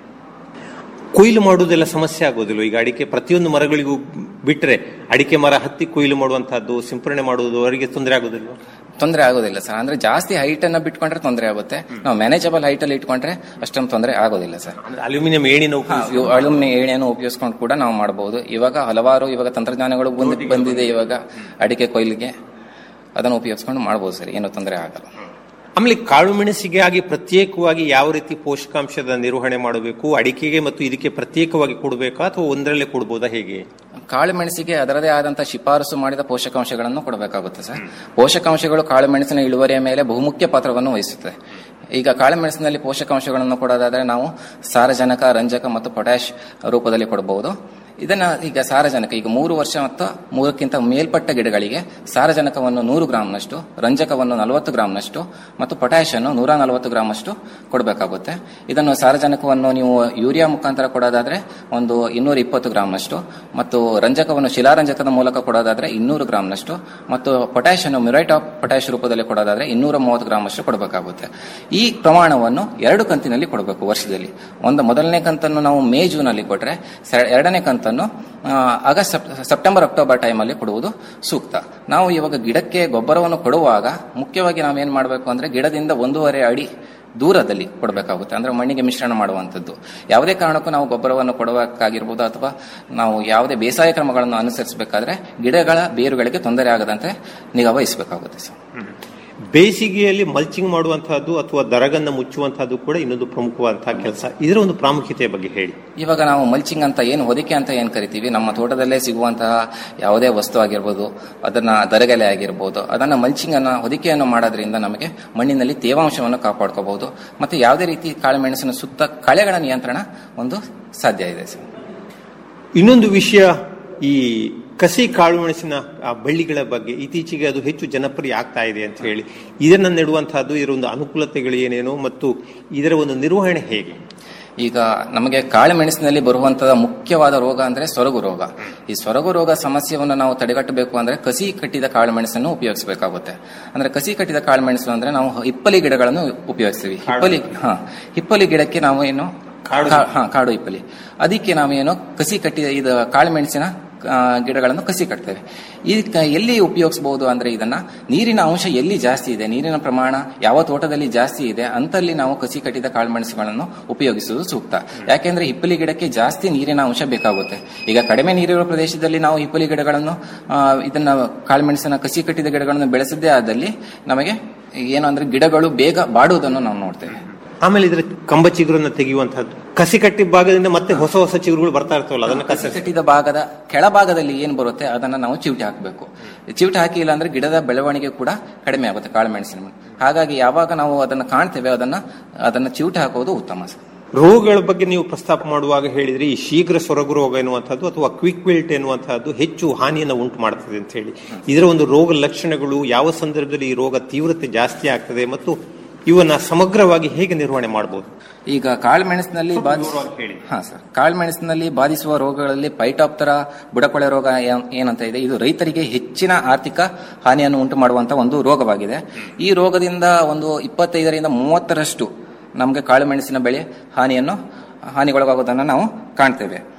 ಕೊಯ್ಲು ಮಾಡುವುದೆಲ್ಲ ಸಮಸ್ಯೆ ಆಗೋದಿಲ್ಲ ಈಗ ಅಡಿಕೆ ಪ್ರತಿಯೊಂದು ಮರಗಳಿಗೂ ಬಿಟ್ರೆ ಅಡಿಕೆ ಮರ ಹತ್ತಿ ಕೊಯ್ಲು ಮಾಡುವಂತಹದ್ದು ಸಿಂಪರಣೆ ಮಾಡುವುದು ಅವರಿಗೆ ತೊಂದರೆ ಆಗೋದಿಲ್ಲ ತೊಂದರೆ ಆಗೋದಿಲ್ಲ ಸರ್ ಅಂದ್ರೆ ಜಾಸ್ತಿ ಹೈಟ್ ಅನ್ನ ಬಿಟ್ಕೊಂಡ್ರೆ ತೊಂದರೆ ಆಗುತ್ತೆ ನಾವು ಮ್ಯಾನೇಜಬಲ್ ಹೈಟ್ ಅಲ್ಲಿ ಇಟ್ಕೊಂಡ್ರೆ ಅಷ್ಟೊಂದು ತೊಂದರೆ ಆಗೋದಿಲ್ಲ ಸರ್ ಅಂದ್ರೆ ಅಲ್ಯೂಮಿನಿಯಂ ಏಣಿನ ಉಪಯೋಗಿಸಿ ಅಳುಮಿನಿ ಏಣಿಯನ್ನು ಉಪಯೋಗಿಸ್ಕೊಂಡು ಕೂಡ ನಾವು ಮಾಡಬಹುದು ಇವಾಗ ಹಲವಾರು ಇವಾಗ ತಂತ್ರಜ್ಞಾನಗಳು ಬಂದ್- ಬಂದಿದೆ ಇವಾಗ ಅಡಿಕೆ ಕೊಯ್ಲಿಗೆ ಅದನ್ನು ಉಪಯೋಗಿಸ್ಕೊಂಡು ಮಾಡಬಹುದು ಸರ್ ಏನು ತೊಂದರೆ ಆಗಲ್ಲ ಆಮೇಲೆ ಕಾಳು ಮೆಣಸಿಗೆ ಆಗಿ ಪ್ರತ್ಯೇಕವಾಗಿ ಯಾವ ರೀತಿ ಪೋಷಕಾಂಶದ ನಿರ್ವಹಣೆ ಮಾಡಬೇಕು ಅಡಿಕೆಗೆ ಮತ್ತು ಇದಕ್ಕೆ ಪ್ರತ್ಯೇಕವಾಗಿ ಕೊಡಬೇಕಾ ಅಥವಾ ಒಂದರಲ್ಲೇ ಕೊಡಬಹುದಾ ಹೇಗೆ ಕಾಳು ಮೆಣಸಿಗೆ ಅದರದೇ ಆದಂತಹ ಶಿಫಾರಸು ಮಾಡಿದ ಪೋಷಕಾಂಶಗಳನ್ನು ಕೊಡಬೇಕಾಗುತ್ತೆ ಸರ್ ಪೋಷಕಾಂಶಗಳು ಕಾಳು ಮೆಣಸಿನ ಇಳುವರಿಯ ಮೇಲೆ ಬಹುಮುಖ್ಯ ಪಾತ್ರವನ್ನು ವಹಿಸುತ್ತದೆ ಈಗ ಕಾಳು ಮೆಣಸಿನಲ್ಲಿ ಪೋಷಕಾಂಶಗಳನ್ನು ಕೊಡೋದಾದ್ರೆ ನಾವು ಸಾರಜನಕ ರಂಜಕ ಮತ್ತು ಪೊಟ್ಯಾಶ್ ರೂಪದಲ್ಲಿ ಕೊಡಬಹುದು ಇದನ್ನ ಈಗ ಸಾರಜನಕ ಈಗ ಮೂರು ವರ್ಷ ಮತ್ತು ಮೂರಕ್ಕಿಂತ ಮೇಲ್ಪಟ್ಟ ಗಿಡಗಳಿಗೆ ಸಾರಜನಕವನ್ನು ನೂರು ಗ್ರಾಂನಷ್ಟು ರಂಜಕವನ್ನು ನಲವತ್ತು ಗ್ರಾಂನಷ್ಟು ಮತ್ತು ಪೊಟ್ಯಾಶ್ ಅನ್ನು ನೂರ ನಲವತ್ತು ಗ್ರಾಂ ಅಷ್ಟು ಕೊಡಬೇಕಾಗುತ್ತೆ ಇದನ್ನು ಸಾರಜನಕವನ್ನು ನೀವು ಯೂರಿಯಾ ಮುಖಾಂತರ ಕೊಡೋದಾದ್ರೆ ಒಂದು ಇನ್ನೂರ ಇಪ್ಪತ್ತು ಗ್ರಾಂನಷ್ಟು ಮತ್ತು ರಂಜಕವನ್ನು ಶಿಲಾರಂಜಕದ ಮೂಲಕ ಕೊಡೋದಾದ್ರೆ ಇನ್ನೂರು ಗ್ರಾಂನಷ್ಟು ಮತ್ತು ಪೊಟ್ಯಾಶ್ ಅನ್ನು ಮ್ಯುರೈಟ್ ಆಫ್ ಪೊಟ್ಯಾಶ್ ರೂಪದಲ್ಲಿ ಕೊಡೋದಾದ್ರೆ ಇನ್ನೂರ ಮೂವತ್ತು ಗ್ರಾಂ ಅಷ್ಟು ಕೊಡಬೇಕಾಗುತ್ತೆ ಈ ಪ್ರಮಾಣವನ್ನು ಎರಡು ಕಂತಿನಲ್ಲಿ ಕೊಡಬೇಕು ವರ್ಷದಲ್ಲಿ ಒಂದು ಮೊದಲನೇ ಕಂತನ್ನು ನಾವು ಮೇ ಜೂನ್ ಅಲ್ಲಿ ಕೊಟ್ರೆ ಸ- ಎರಡನೇ ಕಂತನ್ನು ಆ, ಆಗಸ್ಟ್ ಸೆಪ್- ಸೆಪ್ಟೆಂಬರ್ ಅಕ್ಟೋಬರ್ ಟೈಮಲ್ಲಿ ಕೊಡುವುದು ಸೂಕ್ತ ನಾವು ಇವಾಗ ಗಿಡಕ್ಕೆ ಗೊಬ್ಬರವನ್ನು ಕೊಡುವಾಗ ಮುಖ್ಯವಾಗಿ ನಾವೇನ್ ಮಾಡಬೇಕು ಅಂದ್ರೆ ಗಿಡದಿಂದ ಒಂದೂವರೆ ಅಡಿ ದೂರದಲ್ಲಿ ಕೊಡಬೇಕಾಗುತ್ತೆ ಅಂದ್ರೆ ಮಣ್ಣಿಗೆ ಮಿಶ್ರಣ ಮಾಡುವಂಥದ್ದು ಯಾವುದೇ ಕಾರಣಕ್ಕೂ ನಾವು ಗೊಬ್ಬರವನ್ನು ಕೊಡಬೇಕಾಗಿರ್ಬೋದು ಅಥವಾ ನಾವು ಯಾವುದೇ ಬೇಸಾಯ ಕ್ರಮಗಳನ್ನು ಅನುಸರಿಸಬೇಕಾದ್ರೆ ಗಿಡಗಳ ಬೇರುಗಳಿಗೆ ತೊಂದರೆ ಆಗದಂತೆ ನಿಗಾ ವಹಿಸಬೇಕಾಗುತ್ತೆ ಸರ್ ಬೇಸಿಗೆಯಲ್ಲಿ ಮಲ್ಚಿಂಗ್ ಮಾಡುವಂತಹದ್ದು ಅಥವಾ ದರಗನ್ನ ಮುಚ್ಚುವಂತಹದ್ದು ಕೂಡ ಇನ್ನೊಂದು ಪ್ರಮುಖವಾದಂತಹ ಕೆಲಸ ಇದರ ಒಂದು ಪ್ರಾಮುಖ್ಯತೆಯ ಬಗ್ಗೆ ಹೇಳಿ ಇವಾಗ ನಾವು ಮಲ್ಚಿಂಗ್ ಅಂತ ಏನು ಹೊದಿಕೆ ಅಂತ ಏನು ಕರಿತೀವಿ ನಮ್ಮ ತೋಟದಲ್ಲೇ ಸಿಗುವಂತಹ ಯಾವುದೇ ವಸ್ತು ಆಗಿರ್ಬೋದು ಅದನ್ನ ದರಗಲೆ ಆಗಿರ್ಬೋದು ಅದನ್ನ ಮಲ್ಚಿಂಗ್ ಅನ್ನ ಹೊದಿಕೆಯನ್ನು ಮಾಡೋದ್ರಿಂದ ನಮಗೆ ಮಣ್ಣಿನಲ್ಲಿ ತೇವಾಂಶವನ್ನು ಕಾಪಾಡ್ಕೋಬಹುದು ಮತ್ತೆ ಯಾವುದೇ ರೀತಿ ಕಾಳುಮೆಣಸಿನ ಸುತ್ತ ಕಳೆಗಳ ನಿಯಂತ್ರಣ ಒಂದು ಸಾಧ್ಯ ಇದೆ ಸರ್ ಇನ್ನೊಂದು ವಿಷಯ ಈ ಕಸಿ ಕಾಳು ಮೆಣಸಿನ ಆ ಬಳ್ಳಿಗಳ ಬಗ್ಗೆ ಇತ್ತೀಚೆಗೆ ಅದು ಹೆಚ್ಚು ಜನಪ್ರಿಯ ಆಗ್ತಾ ಇದೆ ಅಂತ ಹೇಳಿ ಇದನ್ನ ನೆಡುವಂತಹದ್ದು ಇದರ ಒಂದು ಅನುಕೂಲತೆಗಳು ಏನೇನು ಮತ್ತು ಇದರ ಒಂದು ನಿರ್ವಹಣೆ ಹೇಗೆ ಈಗ ನಮಗೆ ಕಾಳುಮೆಣಸಿನಲ್ಲಿ ಬರುವಂತಹ ಮುಖ್ಯವಾದ ರೋಗ ಅಂದ್ರೆ ಸೊರಗು ರೋಗ ಈ ಸೊರಗು ರೋಗ ಸಮಸ್ಯೆಯನ್ನು ನಾವು ತಡೆಗಟ್ಟಬೇಕು ಅಂದ್ರೆ ಕಸಿ ಕಟ್ಟಿದ ಕಾಳುಮೆಣಸನ್ನು ಉಪಯೋಗಿಸಬೇಕಾಗುತ್ತೆ ಅಂದ್ರೆ ಕಸಿ ಕಟ್ಟಿದ ಕಾಳುಮೆಣಸು ಅಂದ್ರೆ ನಾವು ಹಿಪ್ಪಲಿ ಗಿಡಗಳನ್ನು ಉಪಯೋಗಿಸ್ತೀವಿ ಹಿಪ್ಪಲಿ ಹಾ ಹಿಪ್ಪಲಿ ಗಿಡಕ್ಕೆ ನಾವು ಏನು ಕಾಡು- ಕಾ- ಹಾ ಕಾಡು ಹಿಪ್ಪಲಿ ಅದಕ್ಕೆ ನಾವೇನು ಕಸಿ ಕಟ್ಟಿದ ಇದು ಕಾಳುಮೆಣಸಿನ ಆ, ಗಿಡಗಳನ್ನು ಕಸಿ ಕಟ್ತೇವೆ ಈ ಕ- ಎಲ್ಲಿ ಉಪಯೋಗಿಸಬಹುದು ಅಂದ್ರೆ ಇದನ್ನ ನೀರಿನ ಅಂಶ ಎಲ್ಲಿ ಜಾಸ್ತಿ ಇದೆ ನೀರಿನ ಪ್ರಮಾಣ ಯಾವ ತೋಟದಲ್ಲಿ ಜಾಸ್ತಿ ಇದೆ ಅಂತಲ್ಲಿ ನಾವು ಕಸಿ ಕಟ್ಟಿದ ಕಾಳುಮೆಣಸುಗಳನ್ನು ಉಪಯೋಗಿಸುವುದು ಸೂಕ್ತ ಯಾಕೆಂದ್ರೆ ಹಿಪ್ಪಲಿ ಗಿಡಕ್ಕೆ ಜಾಸ್ತಿ ನೀರಿನ ಅಂಶ ಬೇಕಾಗುತ್ತೆ ಈಗ ಕಡಿಮೆ ನೀರಿರುವ ಪ್ರದೇಶದಲ್ಲಿ ನಾವು ಹಿಪ್ಪಲಿ ಗಿಡಗಳನ್ನು ಆ, ಇದನ್ನ ಕಾಳುಮೆಣಸಿನ ಕಸಿ ಕಟ್ಟಿದ ಗಿಡಗಳನ್ನು ಬೆಳೆಸದೇ ಆದಲ್ಲಿ ನಮಗೆ ಏನು ಅಂದ್ರೆ ಗಿಡಗಳು ಬೇಗ ಬಾಡುವುದನ್ನು ನಾವು ನೋಡ್ತೇವೆ ಆಮೇಲೆ ಇದರ ಕಂಬ ಚಿಗುರನ್ನ ತೆಗೆಯುವಂತಹದ್ದು ಕಸಿ ಕಟ್ಟಿ ಭಾಗದಿಂದ ಮತ್ತೆ ಹೊಸ ಹೊಸ ಚಿಗುರುಗಳು ಬರ್ತಾ ಇರ್ತವಲ್ಲ ಅದನ್ನ ಕಸಿ ಕತ್ತರಿಸಿ ಕಟ್ಟಿದ ಭಾಗದ ಕೆಳಭಾಗದಲ್ಲಿ ಏನ್ ಬರುತ್ತೆ ಅದನ್ನ ನಾವು ಚಿವುಟಿ ಹಾಕಬೇಕು ಚಿವುಟಿ ಹಾಕಿಲ್ಲ ಅಂದ್ರೆ ಗಿಡದ ಬೆಳವಣಿಗೆ ಕೂಡ ಕಡಿಮೆ ಆಗುತ್ತೆ ಕಾಳುಮೆಣಸಿನ ಮೇಲೆ. ಹಾಗಾಗಿ ಯಾವಾಗ ನಾವು ಅದನ್ನ ಕಾಣ್ತೇವೆ ಅದನ್ನ ಅದನ್ನ ಚಿವುಟಿ ಹಾಕುವುದು ಉತ್ತಮ ಸರ್ ರೋಗಗಳ ಬಗ್ಗೆ ನೀವು ಪ್ರಸ್ತಾಪ ಮಾಡುವಾಗ ಹೇಳಿದ್ರಿ ಈ ಶೀಘ್ರ ಸೊರಗು ರೋಗ ಎನ್ನುವಂಥದ್ದು ಅಥವಾ ಕ್ವಿಕ್ ವಿಲ್ಟ್ ಎನ್ನುವಂತಹದ್ದು ಹೆಚ್ಚು ಹಾನಿಯನ್ನು ಉಂಟು ಮಾಡ್ತದೆ ಅಂತ ಹೇಳಿ ಇದರ ಒಂದು ರೋಗ ಲಕ್ಷಣಗಳು ಯಾವ ಸಂದರ್ಭದಲ್ಲಿ ಈ ರೋಗ ತೀವ್ರತೆ ಜಾಸ್ತಿ ಆಗ್ತದೆ ಮತ್ತು ಇವನ್ನ ಸಮಗ್ರವಾಗಿ ಹೇಗೆ ನಿರ್ವಹಣೆ ಮಾಡಬಹುದು ಈಗ ಕಾಳುಮೆಣಸಿನಲ್ಲಿ ಬಾಧಿಸ ವಿವರವಾಗಿ ಹೇಳಿ. ಹಾ ಸರ್ ಕಾಳುಮೆಣಸಿನಲ್ಲಿ ಬಾಧಿಸುವ ರೋಗಗಳಲ್ಲಿ ಪೈಟಾಪ್ತರ ಬುಡಕೊಳೆ ರೋಗ ಏನ್- ಏನಂತ ಇದೆ ಇದು ರೈತರಿಗೆ ಹೆಚ್ಚಿನ ಆರ್ಥಿಕ ಹಾನಿಯನ್ನು ಉಂಟು ಮಾಡುವಂತ ಒಂದು ರೋಗವಾಗಿದೆ ಈ ರೋಗದಿಂದ ಒಂದು ಇಪ್ಪತ್ತೈದರಿಂದ ಮೂವತ್ತರಷ್ಟು ನಮಗೆ ಕಾಳುಮೆಣಸಿನ ಬೆಳೆ ಹಾನಿಯನ್ನು ಹಾನಿಗೊಳಗಾಗುವುದನ್ನು ನಾವು ಕಾಣ್ತೇವೆ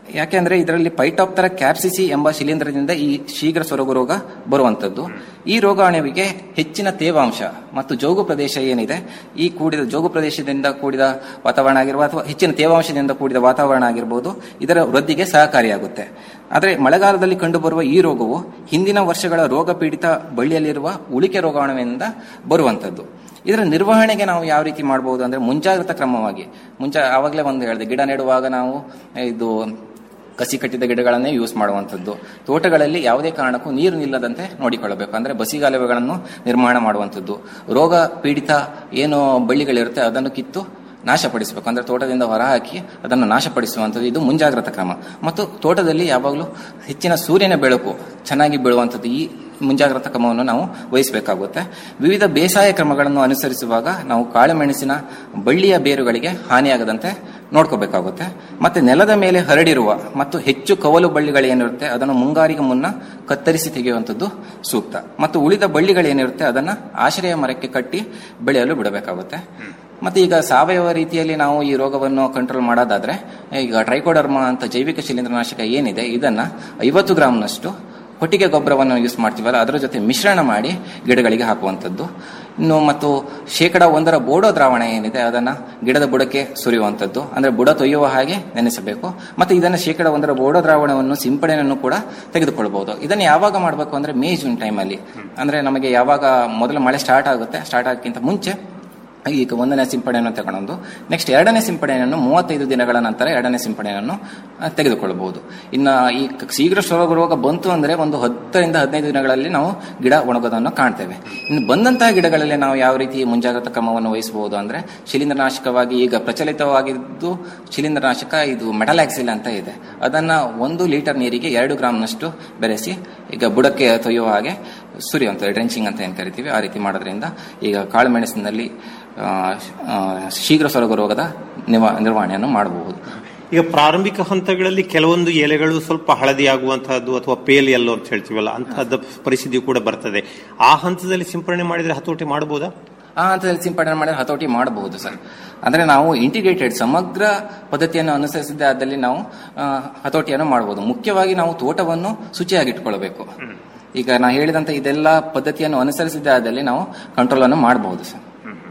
ಯಾಕೆಂದ್ರೆ ಇದರಲ್ಲಿ ಪೈಟಾಪ್ತರ ಕ್ಯಾಪ್ಸಿಸಿ ಎಂಬ ಶಿಲೀಂಧ್ರದಿಂದ ಈ ಶೀಘ್ರ ಸೊರಗು ರೋಗ ಬರುವಂತದ್ದು ಈ ರೋಗಾಣುವಿಗೆ ಹೆಚ್ಚಿನ ತೇವಾಂಶ ಮತ್ತು ಜೋಗು ಪ್ರದೇಶ ಏನಿದೆ ಈ ಕೂಡಿದ ಜೋಗು ಪ್ರದೇಶದಿಂದ ಕೂಡಿದ ವಾತಾವರಣ ಆಗಿರುವ ಅಥವಾ ಹೆಚ್ಚಿನ ತೇವಾಂಶದಿಂದ ಕೂಡಿದ ವಾತಾವರಣ ಆಗಿರಬಹುದು ಇದರ ವೃದ್ಧಿಗೆ ಸಹಕಾರಿಯಾಗುತ್ತೆ ಆದರೆ ಮಳೆಗಾಲದಲ್ಲಿ ಕಂಡುಬರುವ ಈ ರೋಗವು ಹಿಂದಿನ ವರ್ಷಗಳ ರೋಗ ಪೀಡಿತ ಬಳ್ಳಿಯಲ್ಲಿರುವ ಉಳಿಕೆ ರೋಗಾಣುವಿನಿಂದ ಬರುವಂತದ್ದು ಇದರ ನಿರ್ವಹಣೆಗೆ ನಾವು ಯಾವ ರೀತಿ ಮಾಡಬಹುದು ಅಂದ್ರೆ ಮುಂಜಾಗ್ರತಾ ಕ್ರಮವಾಗಿ ಮುಂಚೆ ಆವಾಗಲೇ ಒಂದು ಹೇಳಿದೆ ಗಿಡ ನೆಡುವಾಗ ನಾವು ಇದು ಕಸಿ ಕಟ್ಟಿದ ಗಿಡಗಳನ್ನೇ ಯೂಸ್ ಮಾಡುವಂಥದ್ದು ತೋಟಗಳಲ್ಲಿ ಯಾವುದೇ ಕಾರಣಕ್ಕೂ ನೀರು ನಿಲ್ಲದಂತೆ ನೋಡಿಕೊಳ್ಳಬೇಕು ಅಂದ್ರೆ ಬಸಿಗಾಲುವೆಗಳನ್ನು ನಿರ್ಮಾಣ ಮಾಡುವಂಥದ್ದು ರೋಗ ಪೀಡಿತ ಏನು ಬಳ್ಳಿಗಳಿರುತ್ತೆ ಅದನ್ನು ಕಿತ್ತು ನಾಶಪಡಿಸಬೇಕು ಅಂದ್ರೆ ತೋಟದಿಂದ ಹೊರಹಾಕಿ ಅದನ್ನು ನಾಶಪಡಿಸುವಂಥದ್ದು ಇದು ಮುಂಜಾಗ್ರತಾ ಕ್ರಮ ಮತ್ತು ತೋಟದಲ್ಲಿ ಯಾವಾಗಲೂ ಹೆಚ್ಚಿನ ಸೂರ್ಯನ ಬೆಳಕು ಚೆನ್ನಾಗಿ ಬೀಳುವಂಥದ್ದು ಈ ಮುಂಜಾಗ್ರತಾ ಕ್ರಮವನ್ನು ನಾವು ವಹಿಸಬೇಕಾಗುತ್ತೆ ವಿವಿಧ ಬೇಸಾಯ ಕ್ರಮಗಳನ್ನು ಅನುಸರಿಸುವಾಗ ನಾವು ಕಾಳುಮೆಣಸಿನ ಬಳ್ಳಿಯ ಬೇರುಗಳಿಗೆ ಹಾನಿಯಾಗದಂತೆ ನೋಡ್ಕೋಬೇಕಾಗುತ್ತೆ ಮತ್ತೆ ನೆಲದ ಮೇಲೆ ಹರಡಿರುವ ಮತ್ತು ಹೆಚ್ಚು ಕವಲು ಬಳ್ಳಿಗಳೇನಿರುತ್ತೆ ಅದನ್ನು ಮುಂಗಾರಿಗೆ ಮುನ್ನ ಕತ್ತರಿಸಿ ತೆಗೆಯುವಂಥದ್ದು ಸೂಕ್ತ ಮತ್ತು ಉಳಿದ ಬಳ್ಳಿಗಳೇನಿರುತ್ತೆ ಅದನ್ನ ಆಶ್ರಯ ಮರಕ್ಕೆ ಕಟ್ಟಿ ಬೆಳೆಯಲು ಬಿಡಬೇಕಾಗುತ್ತೆ ಮತ್ತೆ ಈಗ ಸಾವಯವ ರೀತಿಯಲ್ಲಿ ನಾವು ಈ ರೋಗವನ್ನು ಕಂಟ್ರೋಲ್ ಮಾಡೋದಾದ್ರೆ ಈಗ ಟ್ರೈಕೋಡರ್ಮಾ ಅಂತ ಜೈವಿಕ ಶಿಲೀಂಧ್ರನಾಶಕ ಏನಿದೆ ಇದನ್ನ ಐವತ್ತು ಗ್ರಾಮ್ನಷ್ಟು ಕೊಟ್ಟಿಗೆ ಗೊಬ್ಬರವನ್ನು ಯೂಸ್ ಮಾಡ್ತೀವಲ್ಲ ಅದರ ಜೊತೆ ಮಿಶ್ರಣ ಮಾಡಿ ಗಿಡಗಳಿಗೆ ಹಾಕುವಂಥದ್ದು ಇನ್ನು ಮತ್ತು ಶೇಕಡ ಒಂದರ ಬೋಡೋ ದ್ರಾವಣ ಏನಿದೆ ಅದನ್ನ ಗಿಡದ ಬುಡಕ್ಕೆ ಸುರಿಯುವಂಥದ್ದು ಅಂದ್ರೆ ಬುಡ ತೊಯ್ಯುವ ಹಾಗೆ ನೆನೆಸಬೇಕು ಮತ್ತೆ ಇದನ್ನ ಶೇಕಡ ಒಂದರ ಬೋಡೋ ದ್ರಾವಣವನ್ನು ಸಿಂಪಡಣೆಯನ್ನು ಕೂಡ ತೆಗೆದುಕೊಳ್ಬಹುದು ಇದನ್ನು ಯಾವಾಗ ಮಾಡಬೇಕು ಅಂದ್ರೆ ಮೇ ಜೂನ್ ಟೈಮಲ್ಲಿ ಅಂದ್ರೆ ನಮಗೆ ಯಾವಾಗ ಮೊದಲ ಮಳೆ ಸ್ಟಾರ್ಟ್ ಆಗುತ್ತೆ ಸ್ಟಾರ್ಟ್ ಆಗಕ್ಕಿಂತ ಮುಂಚೆ ಈಗ ಒಂದನೇ ಸಿಂಪಡಣೆಯನ್ನು ತಗೊಂಡು ನೆಕ್ಸ್ಟ್ ಎರಡನೇ ಸಿಂಪಡಣೆಯನ್ನು ಮೂವತ್ತೈದು ದಿನಗಳ ನಂತರ ಎರಡನೇ ಸಿಂಪಡಣೆಯನ್ನು ಆ, ತೆಗೆದುಕೊಳ್ಳಬಹುದು ಇನ್ನು ಈ ಕ- ಶೀಘ್ರ ರೋಗ ರೋಗ ಬಂತು ಅಂದ್ರೆ ಒಂದು ಹತ್ತರಿಂದ ಹದಿನೈದು ದಿನಗಳಲ್ಲಿ ನಾವು ಗಿಡ ಒಣಗೋದನ್ನು ಕಾಣ್ತೇವೆ ಇನ್ನು ಬಂದಂತಹ ಗಿಡಗಳಲ್ಲಿ ನಾವು ಯಾವ ರೀತಿ ಮುಂಜಾಗ್ರತಾ ಕ್ರಮವನ್ನು ವಹಿಸಬಹುದು ಅಂದ್ರೆ ಶಿಲೀಂಧ್ರನಾಶಕವಾಗಿ ಈಗ ಪ್ರಚಲಿತವಾಗಿದ್ದು ಶಿಲೀಂಧ್ರನಾಶಕ ಇದು ಮೆಟಲಾಕ್ಸಿಲ್ ಅಂತ ಇದೆ ಅದನ್ನ ಒಂದು ಲೀಟರ್ ನೀರಿಗೆ ಎರಡು ಗ್ರಾಮ್ನಷ್ಟು ಬೆರೆಸಿ ಈಗ ಬುಡಕ್ಕೆ ತೊಯ್ಯುವ ಹಾಗೆ ಸುರಿಯುವಂಥದ್ದು ಡ್ರೆಂಚಿಂಗ್ ಅಂತ ಏನು ಕರಿತೀವಿ ಆ ರೀತಿ ಮಾಡೋದ್ರಿಂದ ಈಗ ಕಾಳುಮೆಣಸಿನಲ್ಲಿ ಆ, ಆ, ಶೀಘ್ರ ಸೊರಗು ರೋಗದ ನಿವಾ ನಿರ್ವಹಣೆಯನ್ನು ಮಾಡಬಹುದು ಈಗ ಪ್ರಾರಂಭಿಕ ಹಂತಗಳಲ್ಲಿ ಕೆಲವೊಂದು ಎಲೆಗಳು ಸ್ವಲ್ಪ ಹಳದಿ ಆಗುವಂತಹದ್ದು ಅಥವಾ ಪೇಲ್ ಎಲ್ಲೋ ಅಂತ ಹೇಳ್ತೀವಲ್ಲ ಅಂತಹದ್ದು ಪರಿಸ್ಥಿತಿ ಕೂಡ ಬರ್ತದೆ ಆ ಹಂತದಲ್ಲಿ ಸಿಂಪರಣೆ ಮಾಡಿದ್ರೆ ಹತೋಟಿ ಮಾಡಬಹುದಾ ಆ ಹಂತದಲ್ಲಿ ಸಿಂಪಡಣೆ ಮಾಡಿದ್ರೆ ಹತೋಟಿ ಮಾಡಬಹುದು ಸರ್ ಅಂದ್ರೆ ನಾವು ಇಂಟಿಗ್ರೇಟೆಡ್ ಸಮಗ್ರ ಪದ್ಧತಿಯನ್ನು ಅನುಸರಿಸಿದ್ದ ಆದಲ್ಲಿ ನಾವು ಆ, ಹತೋಟಿಯನ್ನು ಮಾಡಬಹುದು ಮುಖ್ಯವಾಗಿ ನಾವು ತೋಟವನ್ನು ಶುಚಿಯಾಗಿಟ್ಕೊಳ್ಬೇಕು ಈಗ ನಾ ಹೇಳಿದಂತ ಇದೆಲ್ಲ ಪದ್ಧತಿಯನ್ನು ಅನುಸರಿಸಿದ್ದ ಆದಲ್ಲಿ ನಾವು ಕಂಟ್ರೋಲ್ ಅನ್ನು ಮಾಡಬಹುದು ಸರ್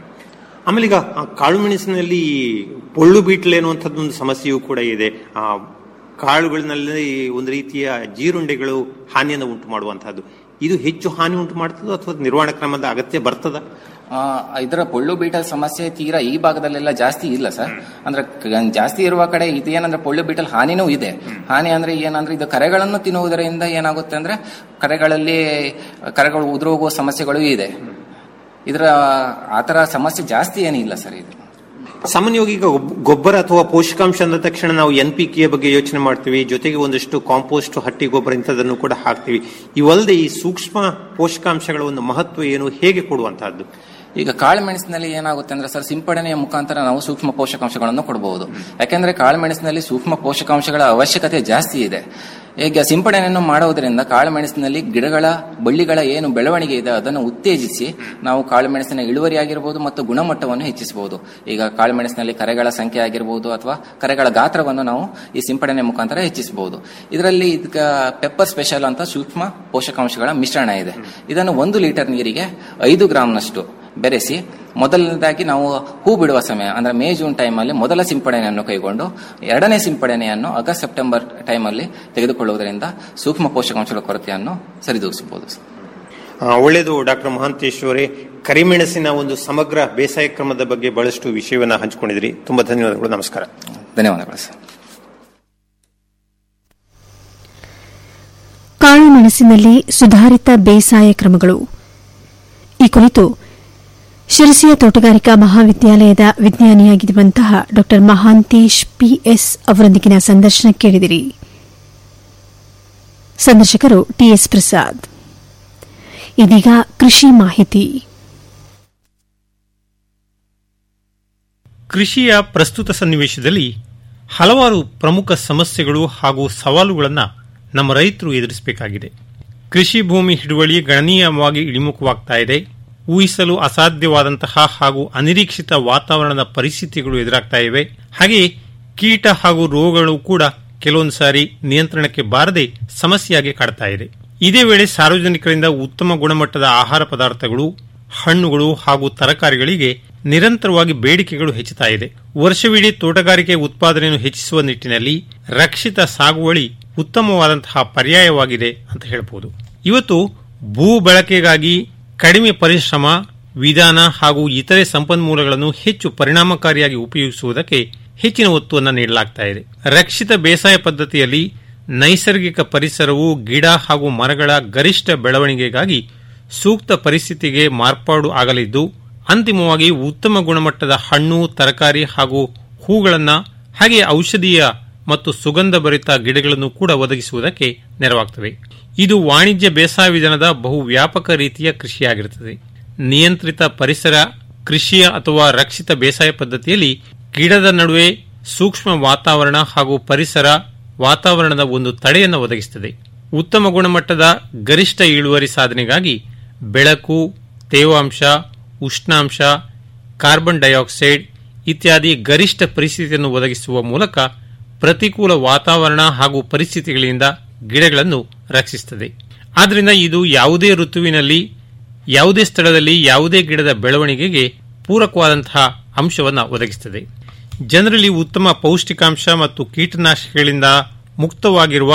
ಆಮೇಲೆ ಈಗ ಆ ಕಾಳು ಮೆಣಸಿನಲ್ಲಿ ಪೊಳ್ಳು ಬೀಟ್ಲೆ ಅನ್ನುವಂಥದ್ದು ಒಂದು ಸಮಸ್ಯೆಯೂ ಕೂಡ ಇದೆ ಆ ಕಾಳುಗಳಿನಲ್ಲಿ ಒಂದು ರೀತಿಯ ಜೀರುಂಡೆಗಳು ಹಾನಿಯನ್ನು ಉಂಟು ಮಾಡುವಂತಹದ್ದು ಇದು ಹೆಚ್ಚು ಹಾನಿ ಉಂಟು ಮಾಡ್ತದೋ ಅಥವಾ ನಿರ್ವಹಣಾ ಕ್ರಮದ ಅಗತ್ಯ ಬರ್ತದ ಆ, ಇದರ ಪೊಳ್ಳು ಬೀಟಲ್ ಸಮಸ್ಯೆ ತೀರಾ ಈ ಭಾಗದಲ್ಲೆಲ್ಲ ಜಾಸ್ತಿ ಇಲ್ಲ ಸರ್ ಅಂದ್ರೆ ಕ- ಜಾಸ್ತಿ ಇರುವ ಕಡೆ ಇದೇನಂದ್ರೆ ಪೊಳ್ಳು ಬೀಟಲ್ ಹಾನಿನೂ ಇದೆ ಹಾನಿ ಅಂದ್ರೆ ಏನಂದ್ರೆ ಇದು ಕರೆಗಳನ್ನು ತಿನ್ನುವುದರಿಂದ ಏನಾಗುತ್ತೆ ಅಂದ್ರೆ ಕರೆಗಳಲ್ಲಿ ಕರೆಗಳು ಉದುರೋಗುವ ಸಮಸ್ಯೆಗಳು ಇದೆ ಇದರ ಆತರ ಸಮಸ್ಯೆ ಜಾಸ್ತಿ ಏನಿಲ್ಲ ಸರ್ ಇದು ಸಾಮಾನ್ಯವಾಗಿ ಈಗ ಗೊಬ್- ಗೊಬ್ಬರ ಅಥವಾ ಪೋಷಕಾಂಶ ಅಂದ ತಕ್ಷಣ ನಾವು ಎನ್ ಪಿ ಕೆ ಬಗ್ಗೆ ಯೋಚನೆ ಮಾಡ್ತೀವಿ ಜೊತೆಗೆ ಒಂದಷ್ಟು ಕಾಂಪೋಸ್ಟ್ ಹಟ್ಟಿ ಗೊಬ್ಬರ ಇಂಥದನ್ನು ಕೂಡ ಹಾಕ್ತೀವಿ ಇವಲ್ಲದೆ ಈ ಸೂಕ್ಷ್ಮ ಪೋಷಕಾಂಶಗಳ ಒಂದು ಮಹತ್ವ ಏನು ಹೇಗೆ ಕೊಡುವಂತಹದ್ದು ಈಗ ಕಾಳುಮೆಣಸಿನಲ್ಲಿ ಏನಾಗುತ್ತೆ ಅಂದ್ರೆ ಸರ್ ಸಿಂಪಡಣೆಯ ಮುಖಾಂತರ ನಾವು ಸೂಕ್ಷ್ಮ ಪೋಷಕಾಂಶಗಳನ್ನು ಕೊಡಬಹುದು ಯಾಕೆಂದ್ರೆ ಕಾಳುಮೆಣಸಿನಲ್ಲಿ ಸೂಕ್ಷ್ಮ ಪೋಷಕಾಂಶಗಳ ಅವಶ್ಯಕತೆ ಜಾಸ್ತಿ ಇದೆ ಈಗ ಸಿಂಪಡಣೆಯನ್ನು ಮಾಡುವುದರಿಂದ ಕಾಳುಮೆಣಸಿನಲ್ಲಿ ಗಿಡಗಳ ಬಳ್ಳಿಗಳ ಏನು ಬೆಳವಣಿಗೆ ಇದೆ ಅದನ್ನು ಉತ್ತೇಜಿಸಿ ನಾವು ಕಾಳುಮೆಣಸಿನ ಇಳುವರಿ ಆಗಿರಬಹುದು ಮತ್ತು ಗುಣಮಟ್ಟವನ್ನು ಹೆಚ್ಚಿಸಬಹುದು ಈಗ ಕಾಳುಮೆಣಸಿನಲ್ಲಿ ಕರೆಗಳ ಸಂಖ್ಯೆ ಆಗಿರಬಹುದು ಅಥವಾ ಕರೆಗಳ ಗಾತ್ರವನ್ನು ನಾವು ಈ ಸಿಂಪಡಣೆ ಮುಖಾಂತರ ಹೆಚ್ಚಿಸಬಹುದು ಇದರಲ್ಲಿ ಇದಕ್ಕ ಪೆಪ್ಪರ್ ಸ್ಪೆಷಲ್ ಅಂತ ಸೂಕ್ಷ್ಮ ಪೋಷಕಾಂಶಗಳ ಮಿಶ್ರಣ ಇದೆ ಇದನ್ನು ಒಂದು ಲೀಟರ್ ನೀರಿಗೆ ಐದು ಗ್ರಾಂನಷ್ಟು ಬೆರೆಸಿ ಮೊದಲನೇದಾಗಿ ನಾವು ಹೂ ಬಿಡುವ ಸಮಯ ಅಂದ್ರೆ ಮೇ ಜೂನ್ ಟೈಮಲ್ಲಿ ಮೊದಲ ಸಿಂಪಡಣೆಯನ್ನು ಕೈಗೊಂಡು ಎರಡನೇ ಸಿಂಪಡಣೆಯನ್ನು ಆಗಸ್ಟ್ ಸೆಪ್ಟೆಂಬರ್ ಟೈಮಲ್ಲಿ ತೆಗೆದುಕೊಳ್ಳುವುದರಿಂದ ಸೂಕ್ಷ್ಮ ಪೋಷಕಾಂಶಗಳ ಕೊರತೆಯನ್ನು ಸರಿದೂಗಿಸಬಹುದು ಸರ್. ಆ, ಒಳ್ಳೆಯದು ಡಾಕ್ಟರ್ ಮಹಾಂತೇಶ್ ಅವರೇ ಕರಿಮೆಣಸಿನ ಒಂದು ಸಮಗ್ರ ಬೇಸಾಯ ಕ್ರಮದ ಬಗ್ಗೆ ಬಹಳಷ್ಟು ವಿಷಯವನ್ನ ಹಂಚಿಕೊಂಡಿದ್ರಿ ತುಂಬಾ ಧನ್ಯವಾದಗಳು ನಮಸ್ಕಾರ ಧನ್ಯವಾದಗಳು ಸರ್ ಕಾಳು ಮೆಣಸಿನಲ್ಲಿ ಸುಧಾರಿತ ಬೇಸಾಯ ಕ್ರಮಗಳು ಈ ಕುರಿತು ಶಿರಸಿಯ ತೋಟಗಾರಿಕಾ ಮಹಾವಿದ್ಯಾಲಯದ ವಿಜ್ಞಾನಿಯಾಗಿರುವಂತಹ ಡಾ ಮಹಾಂತೇಶ್ ಪಿಎಸ್ ಅವರೊಂದಿಗಿನ ಸಂದರ್ಶನ ಕೇಳಿದಿರಿ ಸಂದರ್ಶಕರು ಟಿಎಸ್ ಪ್ರಸಾದ್ ಇದೀಗ ಕೃಷಿ ಮಾಹಿತಿ ಕೃಷಿಯ ಪ್ರಸ್ತುತ ಸನ್ನಿವೇಶದಲ್ಲಿ ಹಲವಾರು ಪ್ರಮುಖ ಸಮಸ್ಯೆಗಳು ಹಾಗೂ ಸವಾಲುಗಳನ್ನು ನಮ್ಮ ರೈತರು ಎದುರಿಸಬೇಕಾಗಿದೆ ಕೃಷಿ ಭೂಮಿ ಹಿಡುವಳಿ ಗಣನೀಯವಾಗಿ ಇಳಿಮುಖವಾಗ್ತಾ ಇದೆ ಊಹಿಸಲು ಅಸಾಧ್ಯವಾದಂತಹ ಹಾಗೂ ಅನಿರೀಕ್ಷಿತ ವಾತಾವರಣದ ಪರಿಸ್ಥಿತಿಗಳು ಎದುರಾಗ್ತಾ ಇವೆ ಹಾಗೆಯೇ ಕೀಟ ಹಾಗೂ ರೋಗಗಳು ಕೂಡ ಕೆಲವೊಂದು ಸಾರಿ ನಿಯಂತ್ರಣಕ್ಕೆ ಬಾರದೆ ಸಮಸ್ಯೆಯಾಗಿ ಕಾಡ್ತಾ ಇದೆ ಇದೇ ವೇಳೆ ಸಾರ್ವಜನಿಕರಿಂದ ಉತ್ತಮ ಗುಣಮಟ್ಟದ ಆಹಾರ ಪದಾರ್ಥಗಳು ಹಣ್ಣುಗಳು ಹಾಗೂ ತರಕಾರಿಗಳಿಗೆ ನಿರಂತರವಾಗಿ ಬೇಡಿಕೆಗಳು ಹೆಚ್ಚುತ್ತಾ ಇದೆ ವರ್ಷವಿಡೀ ತೋಟಗಾರಿಕೆ ಉತ್ಪಾದನೆಯನ್ನು ಹೆಚ್ಚಿಸುವ ನಿಟ್ಟಿನಲ್ಲಿ ರಕ್ಷಿತ ಸಾಗುವಳಿ ಉತ್ತಮವಾದಂತಹ ಪರ್ಯಾಯವಾಗಿದೆ ಅಂತ ಹೇಳಬಹುದು ಇವತ್ತು ಭೂ ಬಳಕೆಗಾಗಿ ಕಡಿಮೆ ಪರಿಶ್ರಮ ವಿಧಾನ ಹಾಗೂ ಇತರೆ ಸಂಪನ್ಮೂಲಗಳನ್ನು ಹೆಚ್ಚು ಪರಿಣಾಮಕಾರಿಯಾಗಿ ಉಪಯೋಗಿಸುವುದಕ್ಕೆ ಹೆಚ್ಚಿನ ಒತ್ತುವನ್ನು ನೀಡಲಾಗ್ತಾ ಇದೆ ರಕ್ಷಿತ ಬೇಸಾಯ ಪದ್ಧತಿಯಲ್ಲಿ ನೈಸರ್ಗಿಕ ಪರಿಸರವು ಗಿಡ ಹಾಗೂ ಮರಗಳ ಗರಿಷ್ಠ ಬೆಳವಣಿಗೆಗಾಗಿ ಸೂಕ್ತ ಪರಿಸ್ಥಿತಿಗೆ ಮಾರ್ಪಾಡು ಆಗಲಿದ್ದು ಅಂತಿಮವಾಗಿ ಉತ್ತಮ ಗುಣಮಟ್ಟದ ಹಣ್ಣು ತರಕಾರಿ ಹಾಗೂ ಹೂಗಳನ್ನು ಹಾಗೆ ಔಷಧೀಯ ಮತ್ತು ಸುಗಂಧ ಭರಿತ ಗಿಡಗಳನ್ನು ಕೂಡ ಒದಗಿಸುವುದಕ್ಕೆ ನೆರವಾಗುತ್ತವೆ ಇದು ವಾಣಿಜ್ಯ ಬೇಸಾಯ ವಿಧಾನದ ಬಹು ವ್ಯಾಪಕ ರೀತಿಯ ಕೃಷಿಯಾಗಿರುತ್ತದೆ ನಿಯಂತ್ರಿತ ಪರಿಸರ ಕೃಷಿಯ ಅಥವಾ ರಕ್ಷಿತ ಬೇಸಾಯ ಪದ್ಧತಿಯಲ್ಲಿ ಗಿಡದ ನಡುವೆ ಸೂಕ್ಷ್ಮ ವಾತಾವರಣ ಹಾಗೂ ಪರಿಸರ ವಾತಾವರಣದ ಒಂದು ತಡೆಯನ್ನು ಒದಗಿಸುತ್ತದೆ ಉತ್ತಮ ಗುಣಮಟ್ಟದ ಗರಿಷ್ಠ ಇಳುವರಿ ಸಾಧನೆಗಾಗಿ ಬೆಳಕು ತೇವಾಂಶ ಉಷ್ಣಾಂಶ ಕಾರ್ಬನ್ ಡೈಆಕ್ಸೈಡ್ ಇತ್ಯಾದಿ ಗರಿಷ್ಠ ಪರಿಸ್ಥಿತಿಯನ್ನು ಒದಗಿಸುವ ಮೂಲಕ ಪ್ರತಿಕೂಲ ವಾತಾವರಣ ಹಾಗೂ ಪರಿಸ್ಥಿತಿಗಳಿಂದ ಗಿಡಗಳನ್ನು ರಕ್ಷಿಸುತ್ತದೆ ಆದ್ದರಿಂದ ಇದು ಯಾವುದೇ ಋತುವಿನಲ್ಲಿ ಯಾವುದೇ ಸ್ಥಳದಲ್ಲಿ ಯಾವುದೇ ಗಿಡದ ಬೆಳವಣಿಗೆಗೆ ಪೂರಕವಾದಂತಹ ಅಂಶವನ್ನು ಒದಗಿಸುತ್ತದೆ ಜನರಲ್ಲಿ ಉತ್ತಮ ಪೌಷ್ಟಿಕಾಂಶ ಮತ್ತು ಕೀಟನಾಶಕಗಳಿಂದ ಮುಕ್ತವಾಗಿರುವ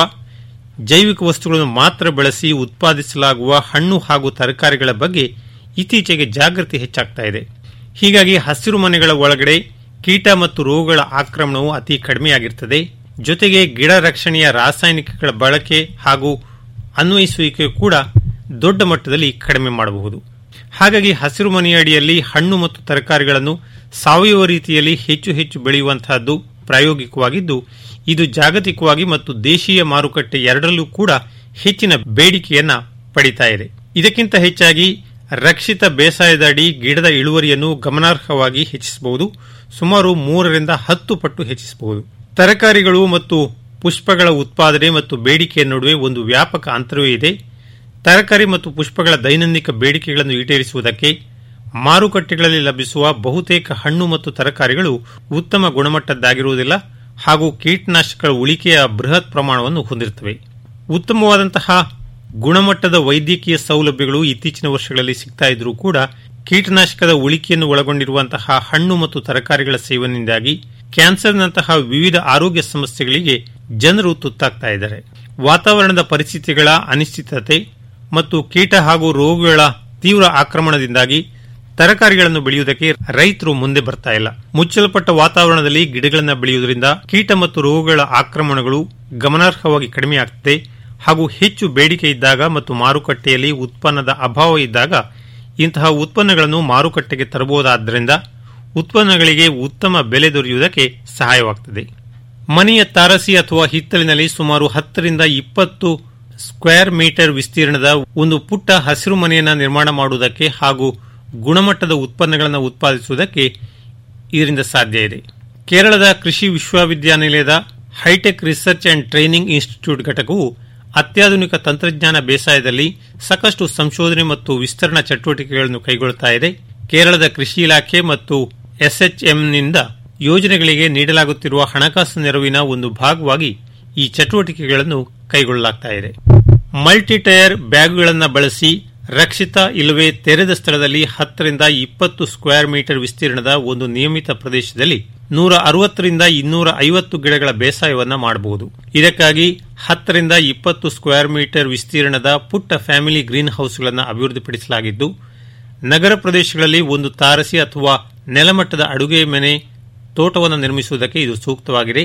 ಜೈವಿಕ ವಸ್ತುಗಳನ್ನು ಮಾತ್ರ ಬಳಸಿ ಉತ್ಪಾದಿಸಲಾಗುವ ಹಣ್ಣು ಹಾಗೂ ತರಕಾರಿಗಳ ಬಗ್ಗೆ ಇತ್ತೀಚೆಗೆ ಜಾಗೃತಿ ಹೆಚ್ಚಾಗ್ತಾ ಇದೆ ಹೀಗಾಗಿ ಹಸಿರು ಮನೆಗಳ ಒಳಗಡೆ ಕೀಟ ಮತ್ತು ರೋಗಗಳ ಆಕ್ರಮಣವು ಅತಿ ಕಡಿಮೆಯಾಗಿರುತ್ತದೆ ಜೊತೆಗೆ ಗಿಡ ರಕ್ಷಣೆಯ ರಾಸಾಯನಿಕಗಳ ಬಳಕೆ ಹಾಗೂ ಅನ್ವಯಿಸುವಿಕೆ ಕೂಡ ದೊಡ್ಡ ಮಟ್ಟದಲ್ಲಿ ಕಡಿಮೆ ಮಾಡಬಹುದು ಹಾಗಾಗಿ ಹಸಿರು ಮನೆಯ ಅಡಿಯಲ್ಲಿ ಹಣ್ಣು ಮತ್ತು ತರಕಾರಿಗಳನ್ನು ಸಾವಯವ ರೀತಿಯಲ್ಲಿ ಹೆಚ್ಚು ಹೆಚ್ಚು ಬೆಳೆಯುವಂತಹದ್ದು ಪ್ರಾಯೋಗಿಕವಾಗಿದ್ದು ಇದು ಜಾಗತಿಕವಾಗಿ ಮತ್ತು ದೇಶೀಯ ಮಾರುಕಟ್ಟೆ ಎರಡರಲ್ಲೂ ಕೂಡ ಹೆಚ್ಚಿನ ಬೇಡಿಕೆಯನ್ನ ಪಡಿತಾ ಇದೆ ಇದಕ್ಕಿಂತ ಹೆಚ್ಚಾಗಿ ರಕ್ಷಿತ ಬೇಸಾಯದ ಅಡಿ ಗಿಡದ ಇಳುವರಿಯನ್ನು ಗಮನಾರ್ಹವಾಗಿ ಹೆಚ್ಚಿಸಬಹುದು ಸುಮಾರು ಮೂರರಿಂದ ಹತ್ತು ಪಟ್ಟು ಹೆಚ್ಚಿಸಬಹುದು ತರಕಾರಿಗಳು ಮತ್ತು ಪುಷ್ಪಗಳ ಉತ್ಪಾದನೆ ಮತ್ತು ಬೇಡಿಕೆಯ ನಡುವೆ ಒಂದು ವ್ಯಾಪಕ ಅಂತರವೇ ಇದೆ ತರಕಾರಿ ಮತ್ತು ಪುಷ್ಪಗಳ ದೈನಂದಿನ ಬೇಡಿಕೆಗಳನ್ನು ಈಡೇರಿಸುವುದಕ್ಕೆ ಮಾರುಕಟ್ಟೆಗಳಲ್ಲಿ ಲಭಿಸುವ ಬಹುತೇಕ ಹಣ್ಣು ಮತ್ತು ತರಕಾರಿಗಳು ಉತ್ತಮ ಗುಣಮಟ್ಟದ್ದಾಗಿರುವುದಿಲ್ಲ ಹಾಗೂ ಕೀಟನಾಶಕಗಳ ಉಳಿಕೆಯ ಬೃಹತ್ ಪ್ರಮಾಣವನ್ನು ಹೊಂದಿರುತ್ತವೆ ಉತ್ತಮವಾದಂತಹ ಗುಣಮಟ್ಟದ ವೈದ್ಯಕೀಯ ಸೌಲಭ್ಯಗಳು ಇತ್ತೀಚಿನ ವರ್ಷಗಳಲ್ಲಿ ಸಿಗ್ತಾ ಇದ್ರೂ ಕೂಡ ಕೀಟನಾಶಕದ ಉಳಿಕೆಯನ್ನು ಒಳಗೊಂಡಿರುವಂತಹ ಹಣ್ಣು ಮತ್ತು ತರಕಾರಿಗಳ ಸೇವನೆಯಿಂದಾಗಿ ಕ್ಯಾನ್ಸರ್ನಂತಹ ವಿವಿಧ ಆರೋಗ್ಯ ಸಮಸ್ಯೆಗಳಿಗೆ ಜನರು ತುತ್ತಾಗ್ತಾ ಇದ್ದಾರೆ ವಾತಾವರಣದ ಪರಿಸ್ಥಿತಿಗಳ ಅನಿಶ್ಚಿತತೆ ಮತ್ತು ಕೀಟ ಹಾಗೂ ರೋಗಗಳ ತೀವ್ರ ಆಕ್ರಮಣದಿಂದಾಗಿ ತರಕಾರಿಗಳನ್ನು ಬೆಳೆಯುವುದಕ್ಕೆ ರೈತರು ಮುಂದೆ ಬರ್ತಾ ಇಲ್ಲ ಮುಚ್ಚಲ್ಪಟ್ಟ ವಾತಾವರಣದಲ್ಲಿ ಗಿಡಗಳನ್ನು ಬೆಳೆಯುವುದರಿಂದ ಕೀಟ ಮತ್ತು ರೋಗಗಳ ಆಕ್ರಮಣಗಳು ಗಮನಾರ್ಹವಾಗಿ ಕಡಿಮೆಯಾಗುತ್ತದೆ ಹಾಗೂ ಹೆಚ್ಚು ಬೇಡಿಕೆ ಇದ್ದಾಗ ಮತ್ತು ಮಾರುಕಟ್ಟೆಯಲ್ಲಿ ಉತ್ಪನ್ನದ ಅಭಾವ ಇದ್ದಾಗ ಇಂತಹ ಉತ್ಪನ್ನಗಳನ್ನು ಮಾರುಕಟ್ಟೆಗೆ ತರಬಹುದಾದ್ದರಿಂದ ಉತ್ಪನ್ನಗಳಿಗೆ ಉತ್ತಮ ಬೆಲೆ ದೊರೆಯುವುದಕ್ಕೆ ಸಹಾಯವಾಗುತ್ತದೆ ಮನೆಯ ತಾರಸಿ ಅಥವಾ ಹಿತ್ತಲಿನಲ್ಲಿ ಸುಮಾರು ಹತ್ತರಿಂದ ಇಪ್ಪತ್ತು ಸ್ಕ್ವೇರ್ ಮೀಟರ್ ವಿಸ್ತೀರ್ಣದ ಒಂದು ಪುಟ್ಟ ಹಸಿರು ಮನೆಯನ್ನು ನಿರ್ಮಾಣ ಮಾಡುವುದಕ್ಕೆ ಹಾಗೂ ಗುಣಮಟ್ಟದ ಉತ್ಪನ್ನಗಳನ್ನು ಉತ್ಪಾದಿಸುವುದಕ್ಕೆ ಇದರಿಂದ ಸಾಧ್ಯ ಇದೆ ಕೇರಳದ ಕೃಷಿ ವಿಶ್ವವಿದ್ಯಾನಿಲಯದ hi tech research and training institute ಘಟಕವು ಅತ್ಯಾಧುನಿಕ ತಂತ್ರಜ್ಞಾನ ಬೇಸಾಯದಲ್ಲಿ ಸಾಕಷ್ಟು ಸಂಶೋಧನೆ ಮತ್ತು ವಿಸ್ತರಣಾ ಚಟುವಟಿಕೆಗಳನ್ನು ಕೈಗೊಳ್ಳುತ್ತಾ ಇದೆ ಕೇರಳದ ಕೃಷಿ ಇಲಾಖೆ ಮತ್ತು ಎಸ್ಎಚ್ಎಂನಿಂದ ಯೋಜನೆಗಳಿಗೆ ನೀಡಲಾಗುತ್ತಿರುವ ಹಣಕಾಸು ನೆರವಿನ ಒಂದು ಭಾಗವಾಗಿ ಈ ಚಟುವಟಿಕೆಗಳನ್ನು ಕೈಗೊಳ್ಳಲಾಗ್ತಾ ಇದೆ ಮಲ್ಟಿ ಟೈರ್ ಬ್ಯಾಗ್ಗಳನ್ನು ಬಳಸಿ ರಕ್ಷಿತ ಇಲ್ಲವೇ ತೆರೆದ ಸ್ಥಳದಲ್ಲಿ ಹತ್ತರಿಂದ ಇಪ್ಪತ್ತು ಸ್ಕ್ವೇರ್ ಮೀಟರ್ ವಿಸ್ತೀರ್ಣದ ಒಂದು ನಿಯಮಿತ ಪ್ರದೇಶದಲ್ಲಿ ನೂರ ಅರವತ್ತರಿಂದ ಇನ್ನೂರ ಐವತ್ತು ಗಿಡಗಳ ಬೇಸಾಯವನ್ನ ಮಾಡಬಹುದು ಇದಕ್ಕಾಗಿ ಹತ್ತರಿಂದ ಇಪ್ಪತ್ತು ಸ್ಕ್ವೇರ್ ಮೀಟರ್ ವಿಸ್ತೀರ್ಣದ ಪುಟ್ಟ ಫ್ಯಾಮಿಲಿ ಗ್ರೀನ್ ಹೌಸ್ಗಳನ್ನು ಅಭಿವೃದ್ಧಿಪಡಿಸಲಾಗಿದ್ದು ನಗರ ಪ್ರದೇಶಗಳಲ್ಲಿ ಒಂದು ತಾರಸಿ ಅಥವಾ ನೆಲಮಟ್ಟದ ಅಡುಗೆ ಮನೆ ತೋಟವನ್ನು ನಿರ್ಮಿಸುವುದಕ್ಕೆ ಇದು ಸೂಕ್ತವಾಗಿದೆ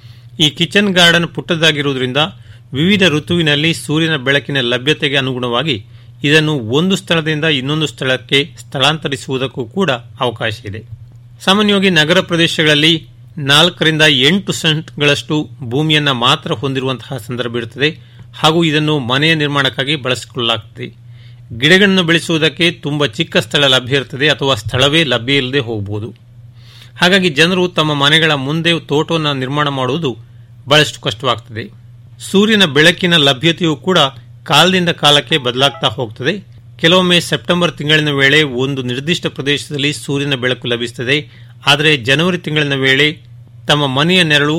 ಈ ಕಿಚನ್ ಗಾರ್ಡನ್ ಪುಟ್ಟದಾಗಿರುವುದರಿಂದ ವಿವಿಧ ಋತುವಿನಲ್ಲಿ ಸೂರ್ಯನ ಬೆಳಕಿನ ಲಭ್ಯತೆಗೆ ಅನುಗುಣವಾಗಿ ಇದನ್ನು ಒಂದು ಸ್ಥಳದಿಂದ ಇನ್ನೊಂದು ಸ್ಥಳಕ್ಕೆ ಸ್ಥಳಾಂತರಿಸುವುದಕ್ಕೂ ಕೂಡ ಅವಕಾಶ ಇದೆ ಸಾಮಾನ್ಯವಾಗಿ ನಗರ ಪ್ರದೇಶಗಳಲ್ಲಿ ನಾಲ್ಕರಿಂದ ಎಂಟು ಸೆಂಟ್ಗಳಷ್ಟು ಭೂಮಿಯನ್ನ ಮಾತ್ರ ಹೊಂದಿರುವಂತಹ ಸಂದರ್ಭ ಇರುತ್ತದೆ ಹಾಗೂ ಇದನ್ನು ಮನೆಯ ನಿರ್ಮಾಣಕ್ಕಾಗಿ ಬಳಸಿಕೊಳ್ಳಲಾಗುತ್ತದೆ ಗಿಡಗಳನ್ನು ಬೆಳೆಸುವುದಕ್ಕೆ ತುಂಬಾ ಚಿಕ್ಕ ಸ್ಥಳ ಲಭ್ಯ ಇರುತ್ತದೆ ಅಥವಾ ಸ್ಥಳವೇ ಲಭ್ಯ ಇಲ್ಲದೆ ಹೋಗಬಹುದು ಹಾಗಾಗಿ ಜನರು ತಮ್ಮ ಮನೆಗಳ ಮುಂದೆ ತೋಟವನ್ನು ನಿರ್ಮಾಣ ಮಾಡುವುದು ಬಹಳಷ್ಟು ಕಷ್ಟವಾಗುತ್ತದೆ ಸೂರ್ಯನ ಬೆಳಕಿನ ಲಭ್ಯತೆಯೂ ಕೂಡ ಕಾಲದಿಂದ ಕಾಲಕ್ಕೆ ಬದಲಾಗ್ತಾ ಹೋಗ್ತದೆ ಕೆಲವೊಮ್ಮೆ ಸೆಪ್ಟೆಂಬರ್ ತಿಂಗಳಿನ ವೇಳೆ ಒಂದು ನಿರ್ದಿಷ್ಟ ಪ್ರದೇಶದಲ್ಲಿ ಸೂರ್ಯನ ಬೆಳಕು ಲಭಿಸುತ್ತದೆ ಆದರೆ ಜನವರಿ ತಿಂಗಳಿನ ವೇಳೆ ತಮ್ಮ ಮನೆಯ ನೆರಳು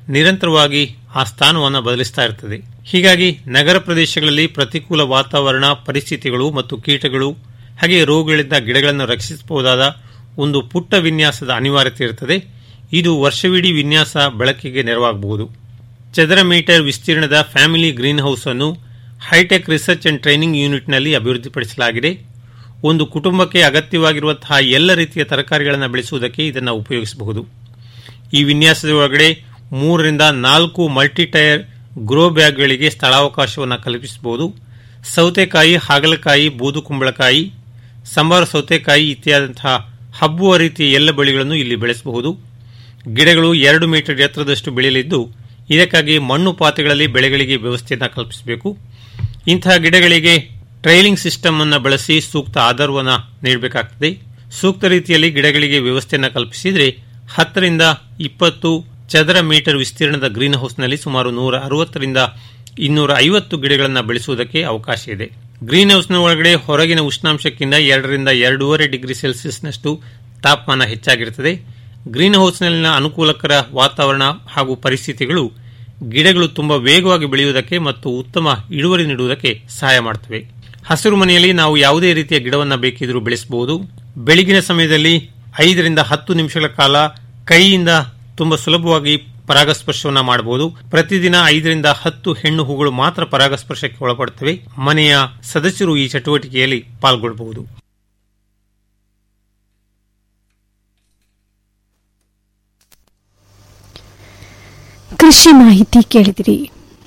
ನಿರಂತರವಾಗಿ ಆ ಸ್ಥಾನವನ್ನು ಬದಲಿಸ್ತಾ ಇರ್ತದೆ ಹೀಗಾಗಿ ನಗರ ಪ್ರದೇಶಗಳಲ್ಲಿ ಪ್ರತಿಕೂಲ ವಾತಾವರಣ ಪರಿಸ್ಥಿತಿಗಳು ಮತ್ತು ಕೀಟಗಳು ಹಾಗೆ ರೋಗಗಳಿಂದ ಗಿಡಗಳನ್ನು ರಕ್ಷಿಸಬಹುದಾದ ಒಂದು ಪುಟ್ಟ ವಿನ್ಯಾಸದ ಅನಿವಾರ್ಯತೆ ಇರುತ್ತದೆ ಇದು ವರ್ಷವಿಡೀ ವಿನ್ಯಾಸ ಬಳಕೆಗೆ ನೆರವಾಗಬಹುದು ಚದರ ಮೀಟರ್ ವಿಸ್ತೀರ್ಣದ ಫ್ಯಾಮಿಲಿ ಗ್ರೀನ್ ಹೌಸ್ ಅನ್ನು ಹೈಟೆಕ್ ರಿಸರ್ಚ್ ಅಂಡ್ ಟ್ರೈನಿಂಗ್ ಯೂನಿಟ್ನಲ್ಲಿ ಅಭಿವೃದ್ಧಿಪಡಿಸಲಾಗಿದೆ ಒಂದು ಕುಟುಂಬಕ್ಕೆ ಅಗತ್ಯವಾಗಿರುವಂತಹ ಎಲ್ಲ ರೀತಿಯ ತರಕಾರಿಗಳನ್ನು ಬೆಳೆಸುವುದಕ್ಕೆ ಇದನ್ನು ಉಪಯೋಗಿಸಬಹುದು ಈ ವಿನ್ಯಾಸದ ಒಳಗಡೆ ಮೂರರಿಂದ ನಾಲ್ಕು ಮಲ್ಟಿ ಟೈರ್ ಗ್ರೋ ಬ್ಯಾಗ್ಗಳಿಗೆ ಸ್ಥಳಾವಕಾಶವನ್ನು ಕಲ್ಪಿಸಬಹುದು ಸೌತೆಕಾಯಿ ಹಾಗಲಕಾಯಿ ಬೂದು ಕುಂಬಳಕಾಯಿ ಸಂಬಾರ ಸೌತೆಕಾಯಿ ಇತ್ಯಾದಂತಹ ಹಬ್ಬುವ ರೀತಿಯ ಎಲ್ಲ ಬೆಳೆಗಳನ್ನು ಇಲ್ಲಿ ಬೆಳೆಸಬಹುದು ಗಿಡಗಳು ಎರಡು ಮೀಟರ್ ಎತ್ತರದಷ್ಟು ಬೆಳೆಯಲಿದ್ದು ಇದಕ್ಕಾಗಿ ಮಣ್ಣು ಪಾತ್ರೆಗಳಲ್ಲಿ ಬೆಳೆಗಳಿಗೆ ವ್ಯವಸ್ಥೆಯನ್ನು ಕಲ್ಪಿಸಬೇಕು ಇಂತಹ ಗಿಡಗಳಿಗೆ ಟ್ರೈಲಿಂಗ್ ಸಿಸ್ಟಮ್ ಅನ್ನು ಬಳಸಿ ಸೂಕ್ತ ಆಧಾರವನ್ನು ನೀಡಬೇಕಾಗ್ತದೆ ಸೂಕ್ತ ರೀತಿಯಲ್ಲಿ ಗಿಡಗಳಿಗೆ ವ್ಯವಸ್ಥೆಯನ್ನು ಕಲ್ಪಿಸಿದರೆ ಹತ್ತರಿಂದ ಇಪ್ಪತ್ತು ಚದರ ಮೀಟರ್ ವಿಸ್ತೀರ್ಣದ ಗ್ರೀನ್ ಹೌಸ್ನಲ್ಲಿ ಸುಮಾರು ನೂರ ಅರವತ್ತರಿಂದ ಇನ್ನೂರ ಐವತ್ತು ಗಿಡಗಳನ್ನು ಬೆಳೆಸುವುದಕ್ಕೆ ಅವಕಾಶ ಇದೆ ಗ್ರೀನ್ ಹೌಸ್ನ ಒಳಗಡೆ ಹೊರಗಿನ ಉಷ್ಣಾಂಶಕ್ಕಿಂತ ಎರಡರಿಂದ ಎರಡೂವರೆ ಡಿಗ್ರಿ ಸೆಲ್ಸಿಯಸ್ನಷ್ಟು ತಾಪಮಾನ ಹೆಚ್ಚಾಗಿರುತ್ತದೆ ಗ್ರೀನ್ ಹೌಸ್ನಲ್ಲಿನ ಅನುಕೂಲಕರ ವಾತಾವರಣ ಹಾಗೂ ಪರಿಸ್ಥಿತಿಗಳು ಗಿಡಗಳು ತುಂಬಾ ವೇಗವಾಗಿ ಬೆಳೆಯುವುದಕ್ಕೆ ಮತ್ತು ಉತ್ತಮ ಇಳುವರಿ ನೀಡುವುದಕ್ಕೆ ಸಹಾಯ ಮಾಡುತ್ತವೆ ಹಸಿರು ಮನೆಯಲ್ಲಿ ನಾವು ಯಾವುದೇ ರೀತಿಯ ಗಿಡವನ್ನು ಬೇಕಿದ್ರೂ ಬೆಳೆಸಬಹುದು ಬೆಳಗಿನ ಸಮಯದಲ್ಲಿ ಐದರಿಂದ ಹತ್ತು ನಿಮಿಷಗಳ ಕಾಲ ಕೈಯಿಂದ ತುಂಬಾ ಸುಲಭವಾಗಿ ಪರಾಗಸ್ಪರ್ಶವನ್ನು ಮಾಡಬಹುದು ಪ್ರತಿದಿನ ಐದರಿಂದ ಹತ್ತು ಹೆಣ್ಣು ಹೂಗಳು ಮಾತ್ರ ಪರಾಗಸ್ಪರ್ಶಕ್ಕೆ ಒಳಪಡುತ್ತವೆ ಮನೆಯ ಸದಸ್ಯರು ಈ ಚಟುವಟಿಕೆಯಲ್ಲಿ ಪಾಲ್ಗೊಳ್ಳಬಹುದು ಕೃಷಿ ಮಾಹಿತಿ ಕೇಳಿದಿರಿ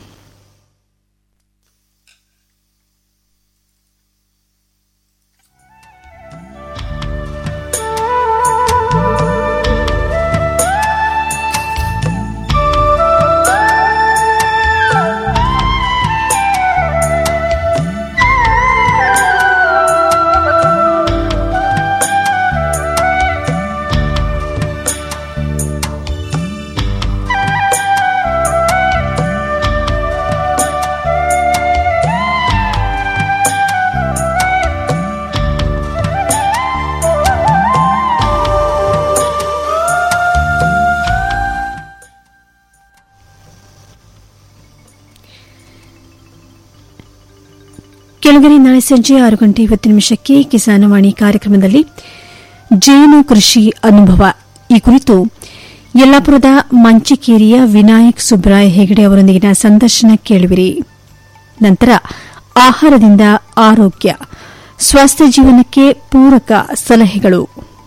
ಕೆಳಗಡೆ ನಾಳೆ ಸಂಜೆ ಆರು ಗಂಟೆ ಇವತ್ತು ನಿಮಿಷಕ್ಕೆ ಕಿಸಾನವಾಣಿ ಕಾರ್ಯಕ್ರಮದಲ್ಲಿ ಜೇನು ಕೃಷಿ ಅನುಭವ ಈ ಕುರಿತು ಯಲ್ಲಾಪುರದ ಮಂಚಿಕೇರಿಯ ವಿನಾಯಕ್ ಸುಬ್ರಾಯ್ ಹೆಗಡೆ ಅವರೊಂದಿಗಿನ ಸಂದರ್ಶನ ಕೇಳುವಿರಿ ನಂತರ ಆಹಾರದಿಂದ ಆರೋಗ್ಯ ಸ್ವಾಸ್ಥ್ಯ ಜೀವನಕ್ಕೆ ಪೂರಕ ಸಲಹೆಗಳು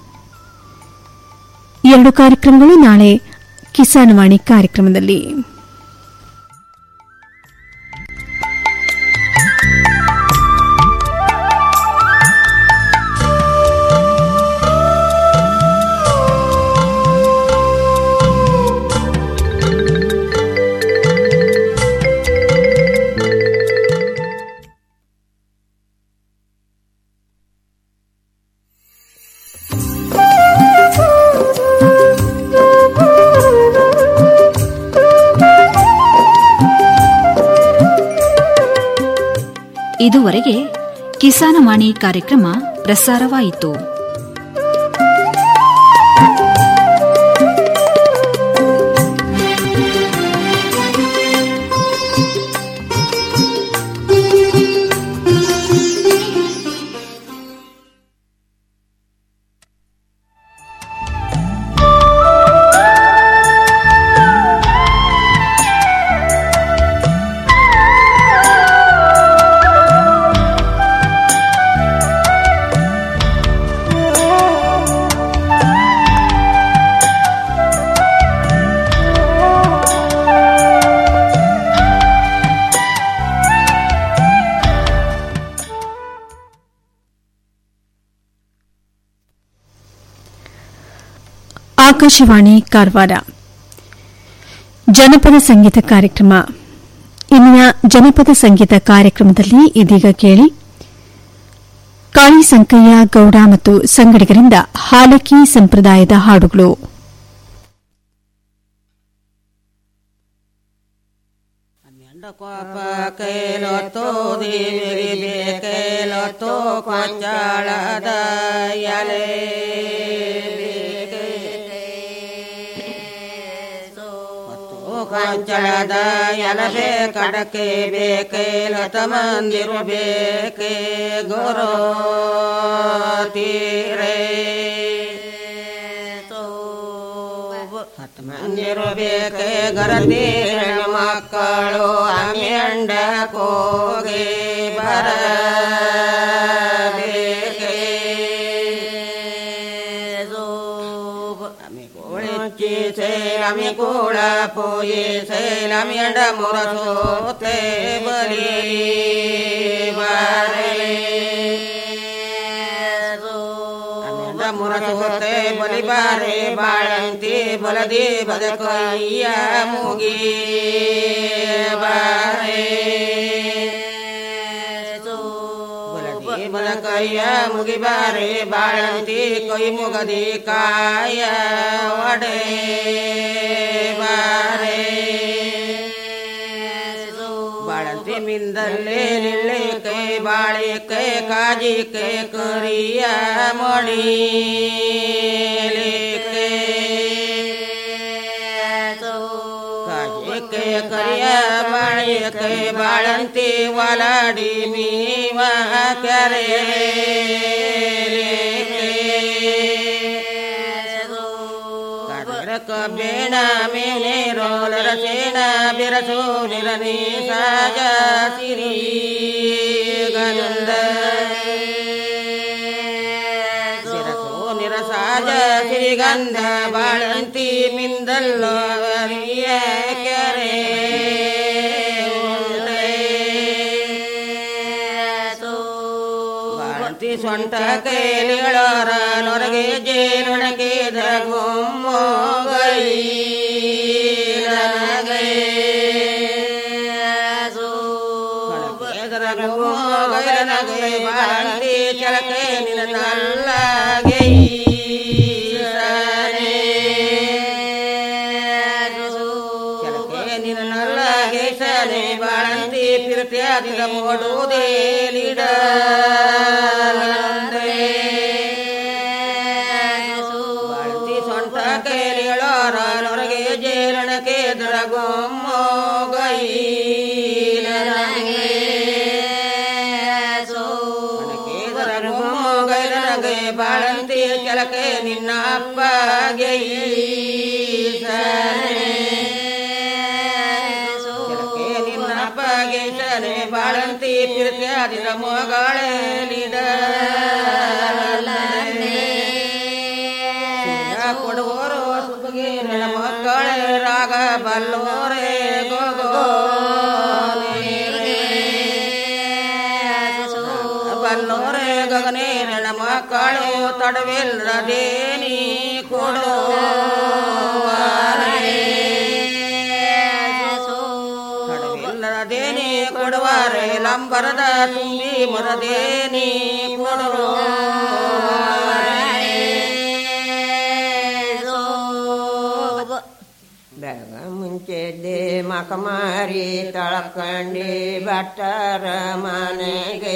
ಎರಡು ಕಾರ್ಯಕ್ರಮಗಳು ನಾಳೆ ಕಿಸಾನವಾಣಿ ಕಾರ್ಯಕ್ರಮದಲ್ಲಿ ಇದುವರೆಗೆ ಕಿಸಾನವಾಣಿ ಕಾರ್ಯಕ್ರಮ ಪ್ರಸಾರವಾಯಿತು ಆಕಾಶವಾಣಿ ಕಾರವಾರ ಜನಪದ ಸಂಗೀತ ಕಾರ್ಯಕ್ರಮ ಇಂದಿನ ಜನಪದ ಸಂಗೀತ ಕಾರ್ಯಕ್ರಮದಲ್ಲಿ ಇದೀಗ ಕೇಳಿ ಕಾಳಿ ಸಂಕಯ್ಯ ಗೌಡ ಮತ್ತು ಸಂಗಡಿಗರಿಂದ ಹಾಲಕಿ ಸಂಪ್ರದಾಯದ ಹಾಡುಗಳು ಕೋಪ ಕೈಲೊತ್ತು ದೇವಿಗೆ ಕೈಲೊತ್ತು ಕೊಂಚಾಳದ ಎಲೆ ಮತ್ತು ಕೊಂಚಳದ ಎಲಬೆ ಕಡಕೆ ಬೇಕೆ ಲತ ಮಂದಿರು ಬೇಕೆ ಗುರು ತೀರೇ ಹತ್ತು ಮಂದಿರು ಬೇಕೆ ಗರದಿ ಮಕ್ಕಳು ಅಮ್ಯಂಡ ಕೋಗೆ ಬರ ಬೇಕೆ ಗೋಳಿಚ್ಚಿ ಸೇಲಮಿ ಕೂಳ ಪೋಯಿ ಸೇಲಮಿ ಅಂಡ ಮುರಸೋತೆ ಬಲಿ ಬಾರೆ ಅಂಡ ಮುರಸೋತೆ ಬಲಿ ಬಾರೆ ಬಾಳಂತಿ ಬಲದಿ ಬದಕಯ್ಯ ಮುಗಿ ಬಾರೆ ಬಲದಿ ಬದಕಯ್ಯ ಮುಗಿ ಬಾರೆ ಬಾಳಂತಿ ಕೊಯ್ ಮುಗದಿ ಕಾಯ ಒಡೆ ಬಾರೆ ಬಾಳಂತಿ ಮಿಂದಲ್ಲೇ ನಿಳ್ಳೆ ಕೈ ಬಾಳೆ ಕೈ ಕಾಜಿ ಕೈ ಕರಿಯ ಮಣಿ ಕಾಜಿ ಕೈ ಕರಿಯ ಬಾಳೆ ಕೈ ಬಾಳಂತಿ ಒಲಾಡಿ ಮೀವ ಕೆರೆ ಬೇಣ ಮೇನೆ ರೋಲರ ಸೇನ ಬಿರಸು ನಿರನಿ ಸಾಜ ಸಿರಿ ಗಂಧ ಬಿರಸು ನಿರಸಾಜ ಸಿರಿಗಂಧ ಬಾಳಂತಿ ಮಿಂದಲ್ಲೋ ಅರಿಯ ಕೆರೆ ಬಾಳಂತಿ ಸೊಂಟ ಕೈಲಿಗಳರ ನೊರಗೆ ಜೇನುಣಗಿದ ಗುಮ್ಮೋಗೈ ಬಾಳಂತಿ ಚಳಕೆ ನಿನ್ನಲ್ಲಾಗೆ ಚಳಕೆ ನಿನ್ನಲ್ಲಾಗೆ ಸನೆ ಬಾಳಂತಿ ಪಿರತ್ಯಾದಿದ ಮೋಡುವುದೇ ಲಿಡ ಬಾಳಂತಿ ಸೊಂಟ ಕೈಲಿಗಳೋರ ನೊರಗೆ ಜೇರಣಕ್ಕೆ ದರಗೊಮ್ಮೋ ಗೈ ಗೈರನಗೆ ಬಾಳಂತಿ ಚಲಕೆ ನಿನ್ನ ಅಪ್ಪಗೆ ಚಲಕೆ ನಿನ್ನ ಅಪ್ಪಗೆ ಸನೆ ಬಾಳಂತಿ ಪಿರ್ತ್ಯಾದಿನ ಮೊಗಳೇ ಲಿಡ ಕೊಡುವವರು ಸುಬ್ಬಗೆ ನನ್ನ ಮಕ್ಕಳೇ ರಾಗ ಬಲ್ಲೋರೆ gogo ಬಲ್ಲೋರೆ ಗಗನೆ ನನ್ನ ಮಕ್ಕಳು ತಡವಿಲ್ಲದೇನಿ ಕೊಡೋ ತಡವಿಲ್ಲದೇನಿ ಕೊಡುವಾರೆ ಲಂಬರದ ತುಂಬಿ ಮರದೇನಿ ಕೊಡೋ ಬೆಳಗ ಮುಂಚೆದ್ದೆ ಮಕಮಾರಿ ತಳಕಂಡಿ ಭಟ್ಟರ ಮನೆಗೆ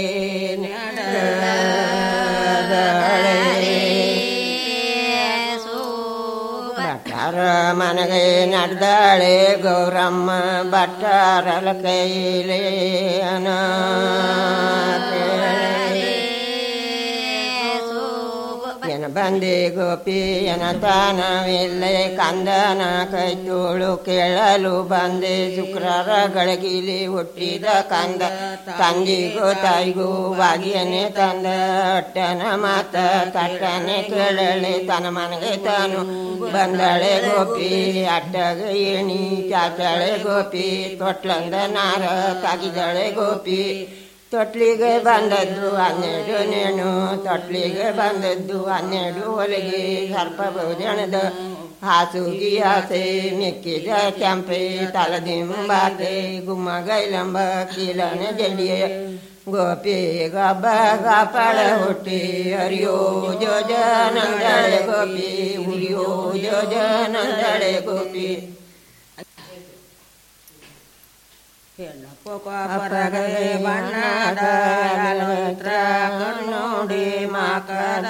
ಭಟ್ಟರ ಮನೆಗೆ ನಡೆದಾಳೆ ಗೌರಮ್ಮ ಭಟ್ಟರಲ ಕೈಲೇ ಅನ ಎನ ಬಂದೆ ಗೋಪಿ ಎನ ತಾನವಿಲ್ಲೆ ಕಂದನ ಕೈ ತೋಳು ಕೇಳಲು ಬಂದೆ ಶುಕ್ರರ ಗಳಗಿಲಿ ಹುಟ್ಟಿದ ಕಂದ ತಂಗಿಗೂ ತಾಯಿಗೂ ಬಾಗಿಯನೆ ತಂದ ಅಟ್ಟನ ಮಾತ ತಟ್ಟನೆ ಕೇಳಲೆ ತನ್ನ ಮನೆಗೆ ತಾನು ಬಂದಳೆ ಗೋಪಿ ಅಟ್ಟಗ ಏಣಿ ಚಾಚಳೆ ಗೋಪಿ ತೊಟ್ಲಂದ ನಾರ ತಾಗಿದಳೆ ಗೋಪಿ ತೊಟ್ಲಿಗೆ ಬಂದದ್ದು ಹನ್ನೆರಡು ನೇಣು ತೊಟ್ಲಿಗೆ ಬಂದದ್ದು ಹನ್ನೆರಡು ಹೊಲಿಗೆ ಸರ್ಪ ಭೋಜನದ ಹಾಸುಗಿ ಆಸೆ ಮೆಕ್ಕಿದ ಕೆಂಪೆ ತಲದಿಂಬಾತೆ ಗುಮ್ಮ ಗೈಲಂಬ ಕೀಲನ ಜಡಿಯ ಗೋಪಿ ಗಬ್ಬ ಗಾಪಳ ಹುಟ್ಟಿ ಹರಿಯೋ ಜೋಜನಂದಳೆ ಗೋಪಿ ಉರಿಯೋ ಜೋಜನಂದಳೆ ಗೋಪಿ ಪರಗೆ ಬಣ್ಣದ ಮಂತ್ರ ಕಣ್ಣೋಡಿ ಮಾಕದ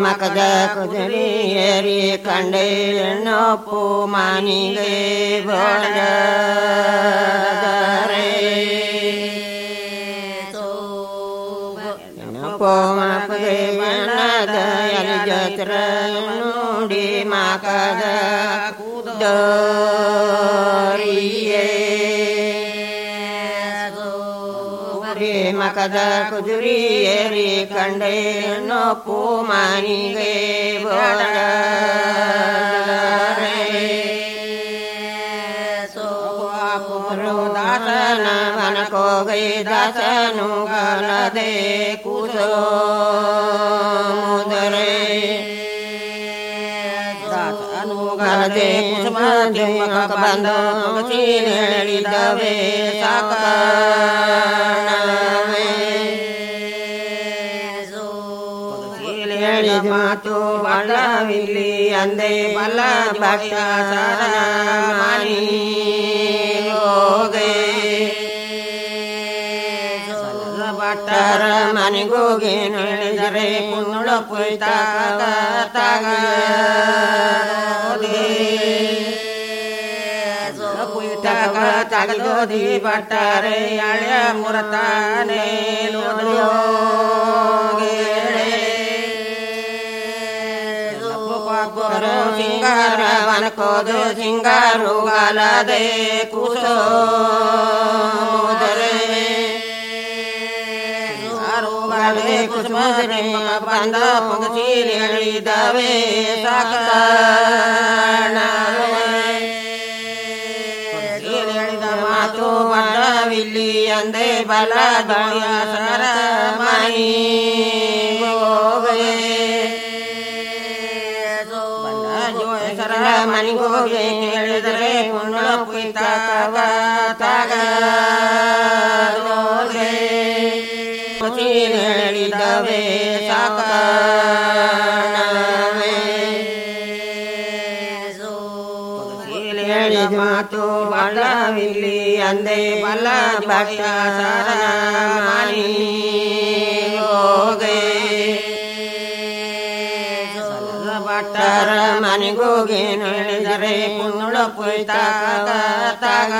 ಮಕದ ಕುದುರಿ ಏರಿ ಕಂಡೆ ನೊಪ್ಪು ಮಾನಿಗೆ ಬೋಳದರೆ ಪೋಮಪದೆ ಬಣ್ಣದ ಎಲಿ ಜತ್ರ ನುಡಿ ಮಾಕದ ಕುದರಿಯೇ ಮಕದ ಕುದುರಿ ಏರಿ ಕಂಡೆ ನೊಪ್ಪು ಮಾನಿಗೆ ದಾಸನ ವನಕೋಗೈ ದಾಸನು ಗಲದೆ ಕುಸೋ ಮುದರೆ ದಾಸನು ಗಲದೆ ಕುಸುಮದೆ ಬಂದು ಹೇಳಿದವೆ ಸಾಕಣವೇ ಹೇಳಿದ ಮಾತು ಬಳ್ಳವಿಲ್ಲಿ ಅಂದೆ ಬಲ್ಲ ಭಕ್ತ ಮಾನಿ ಹೋಗೆ ಭಟ್ಟರ ಮನೆಗೋಗಿ ನಡೆದರೆ ಪುಣ್ಣ ಪುಯ್ತ ತಾಗ ಪುಯ್ತಕ ತಗದೋದಿ ಭಟ್ಟರೆ ಹಳೆಯ ಮುರತಾನೆ ಬರೋ ಸಿಂಗಾರ ವನಕೋದು ಸಿಂಗಾರು ಗಲದೆ ಕುಸೋ ಮುದರೆ ಗಲದೆ ಕುಸುಮದರೆ ಬಂದ ಪಂಗಸೀಲಿ ಹೇಳಿದವೆ ಸಾಕಣವೇ ಹೇಳಿದ ಮಾತು ಬಡವಿಲ್ಲಿ ಅಂದೆ ಬಲ ದಯ ಸರ ಮೈ ಹೋಗೇ ಸರಳ ಮನಿಗೋಗೆ ಕೇಳಿದರೆ ಪುಣ್ಯ ಪುಯ್ತಾಗ ತಾಗ ಹೇಳಿದವೆ ಸಾಕಣವೇ ಹೇಳಿದ ಮಾತು ಬಳ್ಳವಿಲ್ಲಿ ಅಂದೆ ಬಲ್ಲ ಭಕ್ತ ಮಾನಿ ಹೋಗೆ ಭಟ್ಟರ ಮನೆಗೋಗಿ ನಡೆದರೆ ಪುಣ್ಣ ಪುಯ್ತಾಗ ತಾಗ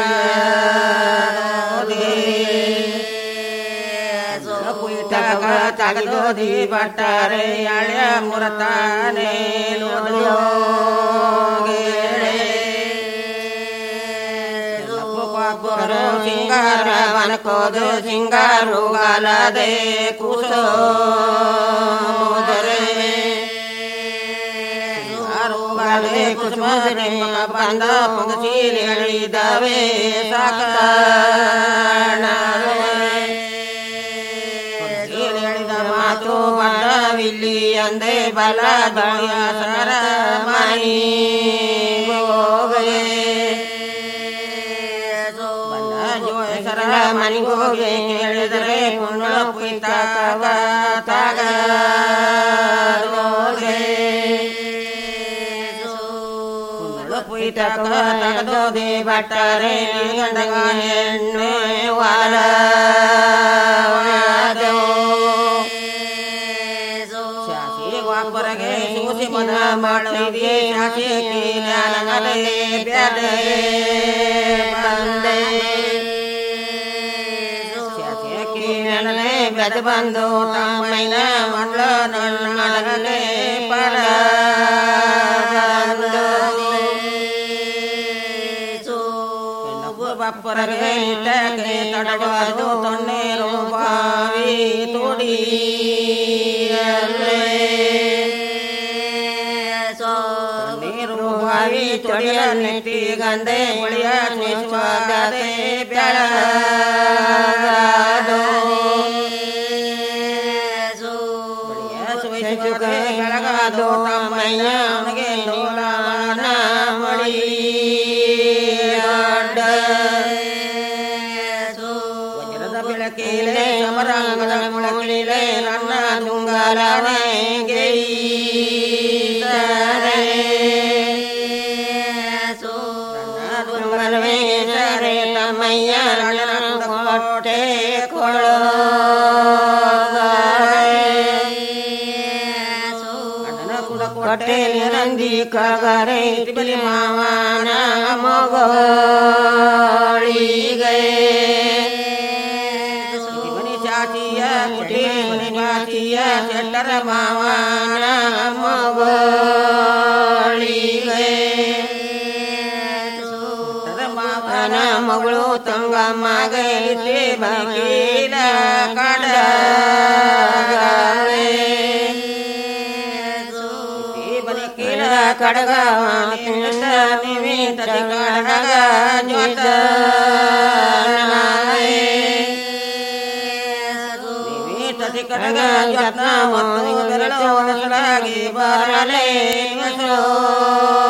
ಪುಯ್ತಾಗ ತಗದೋದಿ ಭಟ್ಟರೆ ಹಳೆಯ ಮುರತಾನೆ ಬರೋ ಸಿಂಗಾರ ವನಕೋದು ಸಿಂಗಾರು ಗಲದೆ ಕುಸೋ ಮುದರೆ ಗಲದೆ ಕುಸುಮದರೆ ಬಂದ ಪಂಗಸೀಲಿ ಹೇಳಿದವೆ ಸಾಕಣವೇ ಹೇಳಿದ ಮಾತು ಬಡವಿಲ್ಲಿ ಅಂದೆ ಬಲ ದಯ ಸರ ಮೈ ಹೋಗೇ ಸರಳ ಮನಿಗೋಗೆ ಕೇಳಿದರೆ ಪುಣ್ಯ ಪುಯ್ತಾಗ ತಾಗ ಪುಯ್ತಕ ತಗದೋದೆ ಬಟ್ಟರೆ ಗಂಡಗ ಎಣ್ಣೆ ವಾಲ ಒಬ್ಬರಿಗೆ ಸೂಸಿ ಮನ ಮಾಡಿದೆ ಶಾಸಿ ಜ್ಞಾನಗಲೇ ಬ್ಯಾಡೆ ಬಂದೆ ನೆಲನೆ ಬೆದ ಬಂದು ತಮ್ಮೈನ ಮಂಡ್ಲ ನನ್ನಡಗಲೆ ಪರ ಬಪ್ಪರಗೆ ಇಟ್ಟಕ್ಕೆ ತಡವಾದು ತೊಣ್ಣೇರು ಬಾವಿ ತುಡಿ ನೀರು ಬಾವಿ ತೊಡಿಯ ನೆಟ್ಟಿ ಗಂದೆ ಒಳಿಯ ನಿಶ್ವಾದೆ ಬೆಳಗಾದೋ ಬೆಳಗಾದೋ ತಮ್ಮಯ್ಯ ಅವನಿಗೆ ನೋಡವನ ಮಳಿ ವಜ್ರದ ಬೆಳಕಿಲೆ ಸಮರಾಂಗದ ಮುಳಕಿಲೆ ನನ್ನ ದುಂಗಲವಗೆ ದುಂಗಲವೇ ತಮ್ಮಯ್ಯ ನನ್ನ ಕೋಟೆ ಕೊಳೋ ಹೊಟ್ಟೆಲಿ ನಂದಿ ಕಗರೆ ತಿಬಲಿ ಮಾವನ ಮಗಳಿಗೆ ಮನಿ ಚಾಚಿಯ ಮುಟಿ ಮನಿ ಮಾಚಿಯ ಚಟ್ಟರ ಮಾವನ ಮಗಳಿಗೆ ಮಾವನ ಮಗಳು ತಂಗಮ್ಮಗೆ ಬಕೀಲ ಕಡಗಳೆ ಬಕೀಲ ಕಡಗ ನಿಮಿತ ಕಡಗ ಜೊತ ಕಡಗ ಜತ್ನ ಮತ್ತು ಬೆರಳು ಬರಲೆ